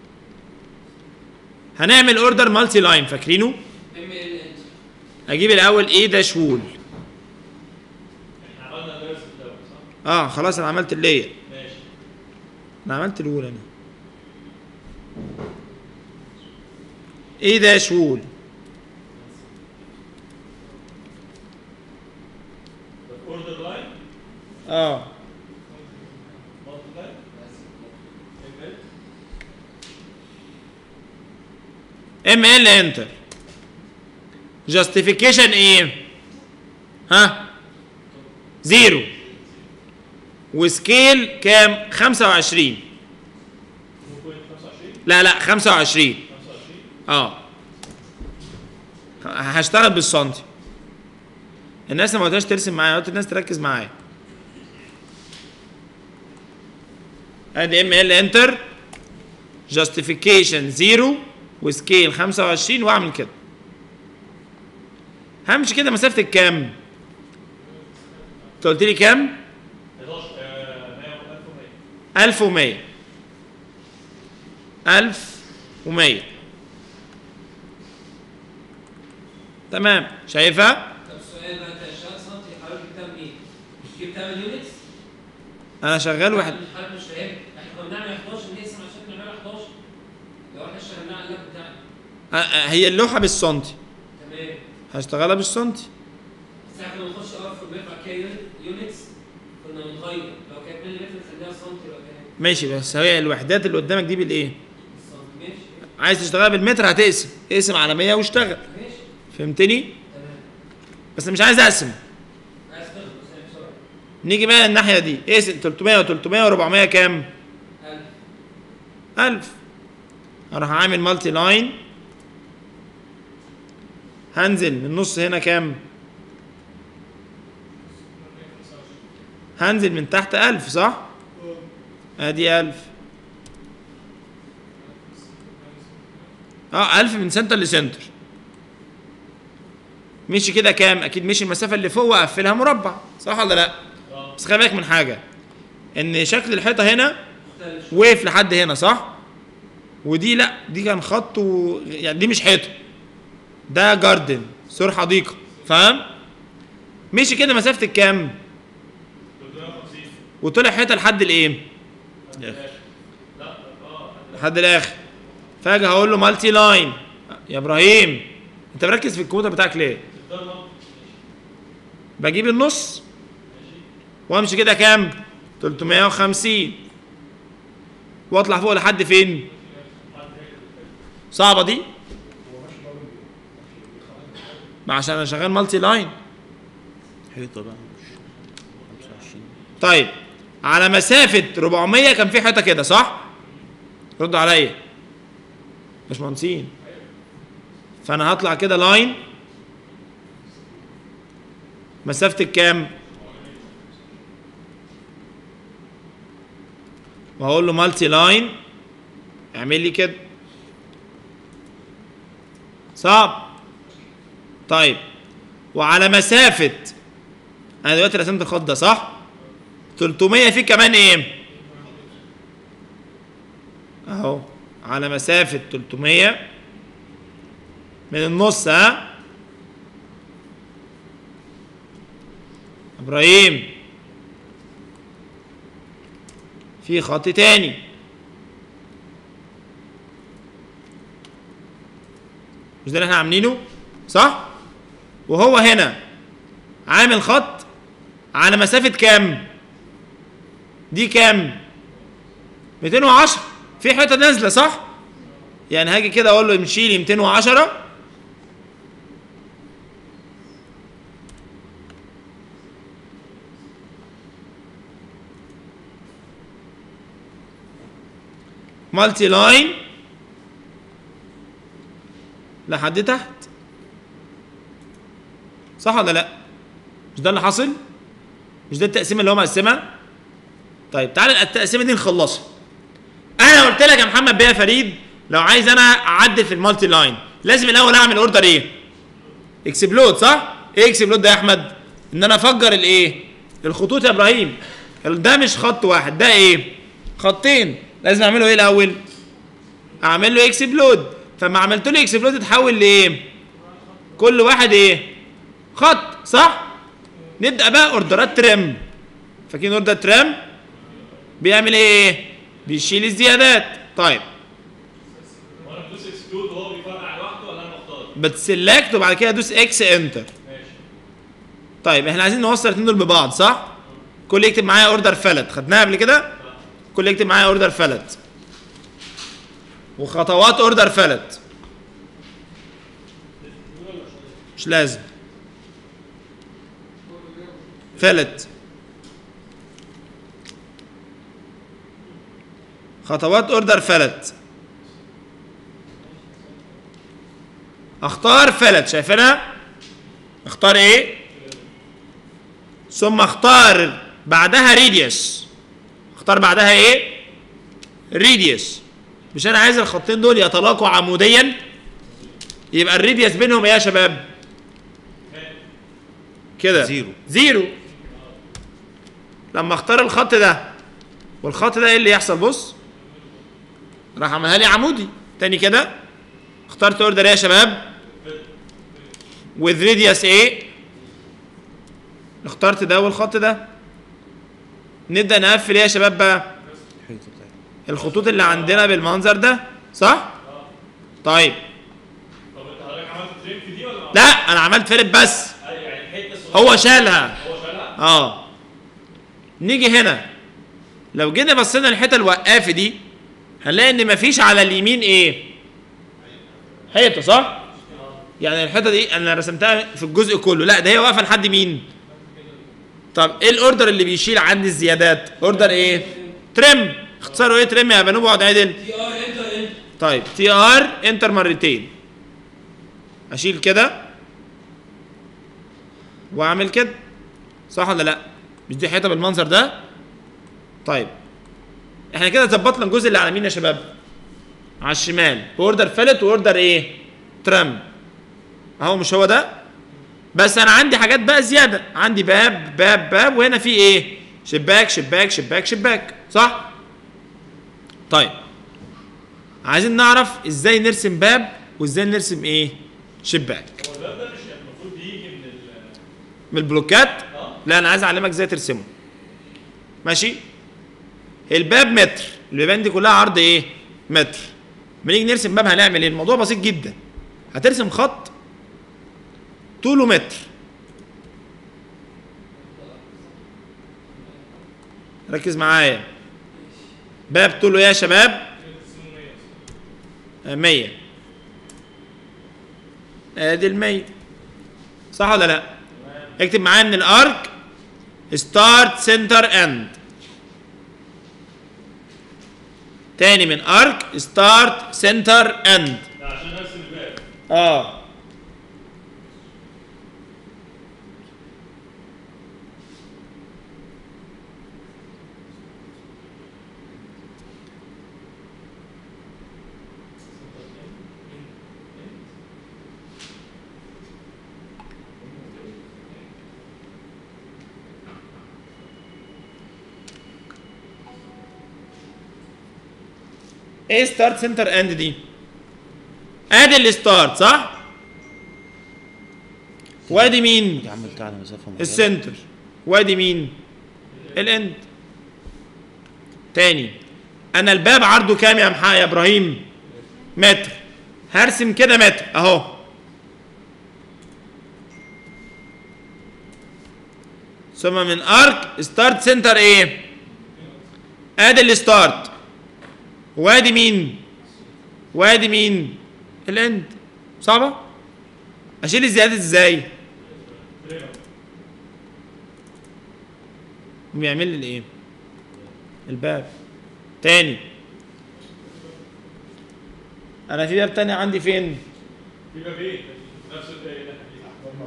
هنعمل اوردر مالتي لاين فاكرينه ام ال انت اجيب الاول ايه داش وول احنا عملنا درس في الاول صح؟ اه خلاص انا عملت اللير ماشي انا عملت الوول انا ايه داش وول اوردر لاين اه مالتي لاين ام ال ام ال انتر جاستيفيكيشن ايه ها زيرو وسكيل كام 25 2.25 لا لا 25 25 اه هشتغل بالسنتي الناس ما قلتهاش ترسم معايا قلت الناس تركز معايا ادي ام ال انتر جاستيفيكيشن زيرو وسكيل 25 واعمل كده همشي كده مسافه الكام انت قلت لي كام 11 آه، 100 1100 1100 1100 تمام شايفها طب السؤال بقى انت اشتغلت سنتي حضرتك جبتها منين؟ جبتها من يونتس؟ انا شغال واحد حضرتك مش فاهم احنا كنا بنعمل 11 نقسم عشان نعملها 11 لو احنا اشتغلناها على اللاب بتاعنا أ- أ- هي اللوحه بالسنتي تمام هشتغلها بالسنتي بس احنا كنا بنخش ار في المتر بعد كده يونتس كنا بنغير لو كانت ملي متر نخليها سنتي لو كانت ماشي بس هي الوحدات اللي قدامك دي بالايه بالسنتي ماشي عايز تشتغلها بالمتر هتقسم اقسم على 100 واشتغل ماشي فهمتني تمام بس مش عايز اقسم عايز تخلص يعني بسرعه نيجي بقى الناحيه دي اقسم 300 و300 و400 كام 1000 1000 اروح عامل مالتي لاين هنزل من النص هنا كام هنزل من تحت 1000 صح ادي 1000 اه 1000 من سنتر لسنتر مشي كده كام اكيد مشي المسافه اللي فوق واقفلها مربع صح ولا لا اه بس خلي بالك من حاجه ان شكل الحيطه هنا مختلف وقف لحد هنا صح ودي لا دي كان خط و... يعني دي مش حيطه ده جاردن سور حديقه فاهم مشي كده مسافه الكام 350 وطلع حيطه لحد الايه لا اه لحد الاخر فاجي هقول له مالتي لاين يا ابراهيم انت مركز في الكمبيوتر بتاعك ليه تقدر ما بجيب النص وامشي كده كام 350 واطلع فوق لحد فين صعبه دي ما عشان انا شغال مالتي لاين حيطه بقى مش 25 طيب على مسافه 400 كان في حيطه كده صح ردوا عليا مش مهندسين فانا هطلع كده لاين مسافه الكام وهقول له مالتي لاين اعمل لي كده صعب طيب وعلى مسافه انا دلوقتي رسمت الخط ده صح 300 في كمان ايه اهو على مسافة 300 من النص ها ابراهيم في خط تاني مش ده اللي احنا عاملينه صح وهو هنا عامل خط على مسافة كام دي كام 210 في حته نازله صح يعني هاجي كده اقول له امشي لي 210 مالتي لاين لحد تحت صح ولا لا مش ده اللي حاصل مش ده التقسيمه اللي هو مقسمها طيب تعالى التقسيمه دي نخلصها انا قلت لك يا محمد بيه يا فريد لو عايز انا اعدل في المالتي لاين لازم الاول اعمل اوردر ايه اكسبلود صح ايه اكسبلود ده يا احمد ان انا افجر الايه الخطوط يا ابراهيم ده مش خط واحد ده ايه خطين لازم اعمله ايه الاول اعمل له اكسبلود فما عملت له اكسبلود اتحول لايه كل واحد ايه خط صح نبدا بقى اوردرات ترم فاكرين اوردر ترم بيعمل ايه بيشيل الزيادات طيب وانا بدوس اكسكلود وهو بيفرقع لوحده ولا انا بختار؟ بتسلكت وبعد كده ادوس اكس انتر ماشي طيب احنا عايزين نوصل الاثنين دول ببعض صح كل يكتب معايا اوردر فلت خدناها قبل كده كل يكتب معايا اوردر فلت وخطوات اوردر فلت مش لازم فلت خطوات اوردر فلت اختار فلت شايفينها اختار ايه ثم اختار بعدها ريديوس اختار بعدها ايه ريديوس مش انا عايز الخطين دول يتلاقوا عموديا يبقى الريديوس بينهم ايه يا شباب كده زيرو. زيرو لما اختار الخط ده والخط ده ايه اللي يحصل بص راح عملها لي عمودي تاني كده اخترت اوردر ايه يا شباب with radius ايه اخترت ده والخط ده نبدا نقفل ايه يا شباب بقى الحيطه بتاعتي الخطوط اللي عندنا بالمنظر ده صح طيب طب انت حضرتك عملت تريم في دي ولا ما لا انا عملت فلت بس عملتش؟ يعني الحته الصغيره هو شالها هو شالها اه نيجي هنا لو جينا بصينا الحته الوقافه دي هنلاقي ان مفيش على اليمين ايه حيطه صح يعني الحيطه دي انا رسمتها في الجزء كله لا ده هي واقفه لحد مين طب ايه الاوردر اللي بيشيل عندي الزيادات اوردر ايه ترم اختصاره ايه ترم يا بنوب اقعد عدل تي ار انتر انتر طيب تي ار انتر مرتين اشيل كده واعمل كده صح ولا لا مش دي حيطه بالمنظر ده طيب احنا كده ظبطنا الجزء اللي على مين يا شباب على الشمال اوردر فلت واوردر ايه ترم اهو مش هو ده بس انا عندي حاجات بقى زياده عندي باب باب باب وهنا في ايه شباك شباك شباك شباك صح طيب عايزين نعرف ازاي نرسم باب وازاي نرسم ايه شباك هو الباب ده مش المفروض يجي من ال من البلوكات اه لا انا عايز اعلمك ازاي ترسمه ماشي الباب متر البيبان دي كلها عرض ايه متر بنيجي نرسم باب هنعمل ايه الموضوع بسيط جدا هترسم خط طوله متر ركز معايا باب طوله ايه يا شباب 100 ادي ال 100 صح ولا لا اكتب معايا ان الارك ستارت سنتر اند تاني من ارك ستارت سنتر اند ده عشان ارسم الباب اه ايه ستارت سنتر اند دي ادي الستارت صح وادي مين دي عملت على مسافه معينه السنتر وادي مين الاند تاني انا الباب عرضه كام يا محا يا ابراهيم متر هرسم كده متر اهو ثم من ارك ستارت سنتر ايه ادي الستارت وادي مين وادي مين الاند صعبه اشيل الزيادات ازاي بيعمل لي الايه الباب تاني انا في باب تاني عندي فين في بابين نفس الدايره اللي احنا فيها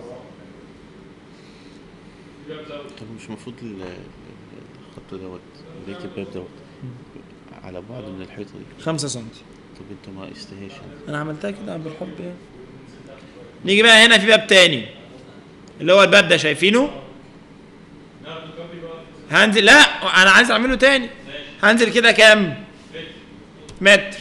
في باب زاويه طب مش المفروض ال- ال- الخط دوت بيكتب باب دوت على بعد من الحيطه دي 5 سم طب انت ما قستهاش انا عملتها كده بالحب يعني نيجي بقى هنا في باب تاني اللي هو الباب ده شايفينه هنزل لا انا عايز اعمله تاني هنزل كده كام متر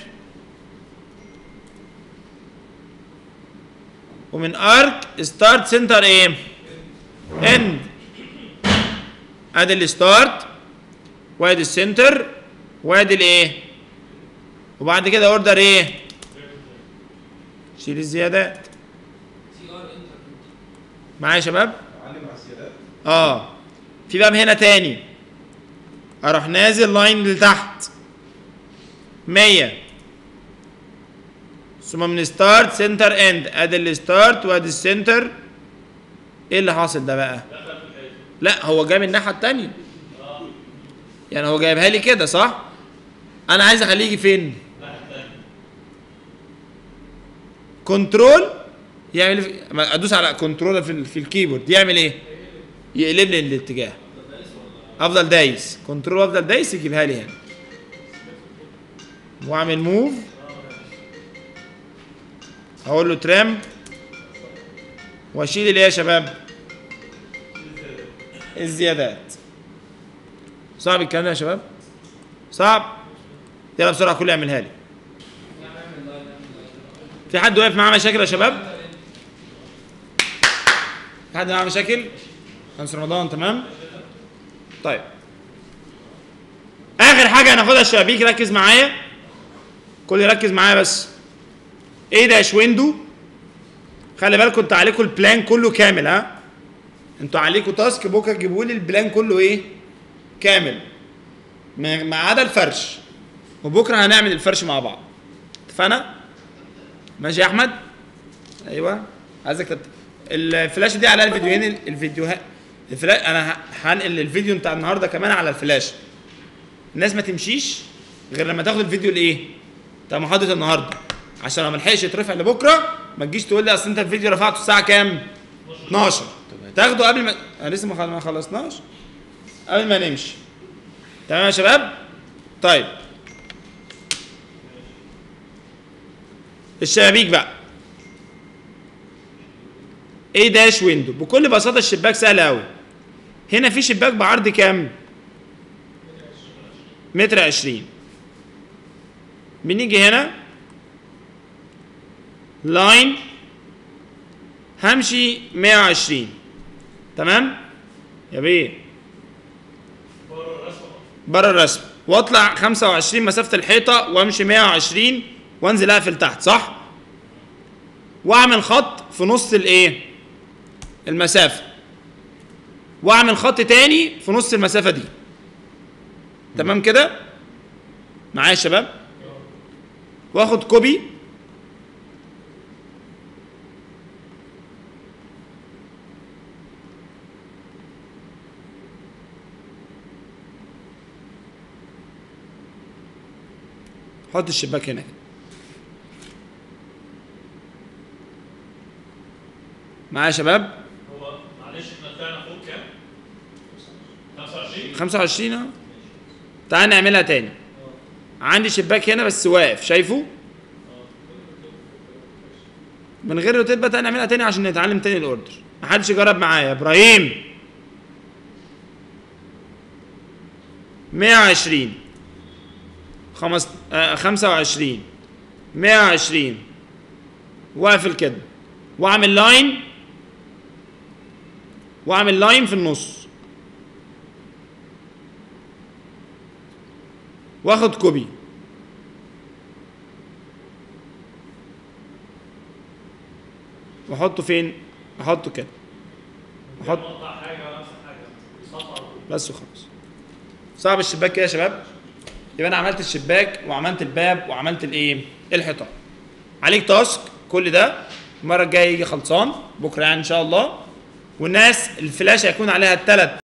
ومن ارك ستارت سنتر ايه اند ادي الستارت وادي السنتر وادي الايه وبعد كده اوردر ايه شيل الزيادات سي ار انتر معايا يا شباب اه في باب هنا تاني اروح نازل لاين لتحت 100 ثم من ستارت سنتر اند ادي الستارت وادي السنتر ايه اللي حاصل ده بقى لا هو جاي من الناحيه التانية يعني هو جايبها لي كده صح انا عايز اخليه يجي فين كنترول يعمل في- ما ادوس على كنترول في, ال- في الكيبورد يعمل ايه يقلب لي الاتجاه افضل دايس كنترول افضل دايس يجيبها لي هنا واعمل موف اقول له ترام واشيل الايه يا شباب الزيادات صعب الكلام ده يا شباب صعب يلا بسرعه كله يعملها لي في حد واقف معاه مشاكل يا شباب في حد معاه مشاكل خمس رمضان تمام طيب اخر حاجه هناخدها الشبابيك ركز معايا كل يركز معايا بس ايه داش ويندو خلي بالكم انتوا عليكم البلان كله كامل ها انتوا عليكم تاسك بكره تجيبوا لي البلان كله ايه كامل ما ما عدا الفرش وبكره هنعمل الفرش مع بعض اتفقنا ماشي يا احمد ايوه عايزك تت... الفلاشه دي على الفيديوهين الفيديوهات الفلاش انا ه- هنقل الفيديو بتاع النهارده كمان على الفلاش الناس ما تمشيش غير لما تاخد الفيديو الايه بتاع محاضره النهارده عشان لو ما لحقش يترفع لبكره ما تجيش تقول لي اصل انت الفيديو رفعته الساعه كام 12 تاخده قبل ما انا لسه ما خل- ما خلصناش قبل ما نمشي تمام يا شباب طيب الشبابيك بقى ايه داش ويندو بكل بساطه الشباك سهل قوي هنا في شباك بعرض كام متر عشرين بنيجي هنا لاين همشي 120 تمام يا بيه بره الرسم واطلع 25 مسافه الحيطه وامشي 120 وانزل اقفل تحت صح واعمل خط في نص الايه المسافه واعمل خط تاني في نص المسافه دي تمام كده معايا يا شباب واخد كوبي حط الشباك هنا معايا يا شباب هو معلش احنا طلعنا فوق كام؟ 25 25 اهو تعال نعملها تاني عندي شباك هنا بس واقف شايفه من غير روتيت بقى تعال نعملها تاني عشان نتعلم تاني الاوردر محدش يجرب معايا ابراهيم 120 خمس آه 25 120 واقفل كده واعمل لاين واعمل لاين في النص واخد كوبي واحطه فين احطه كده احط نقطع حاجه ولا نفس حاجه صفر بس وخلاص صعب الشباك كده يا شباب يبقى انا عملت الشباك وعملت الباب وعملت الايه الحيطان عليك تاسك كل ده المره الجايه يجي خلصان بكره يعني ان شاء الله والناس الفلاش هيكون عليها الثلاث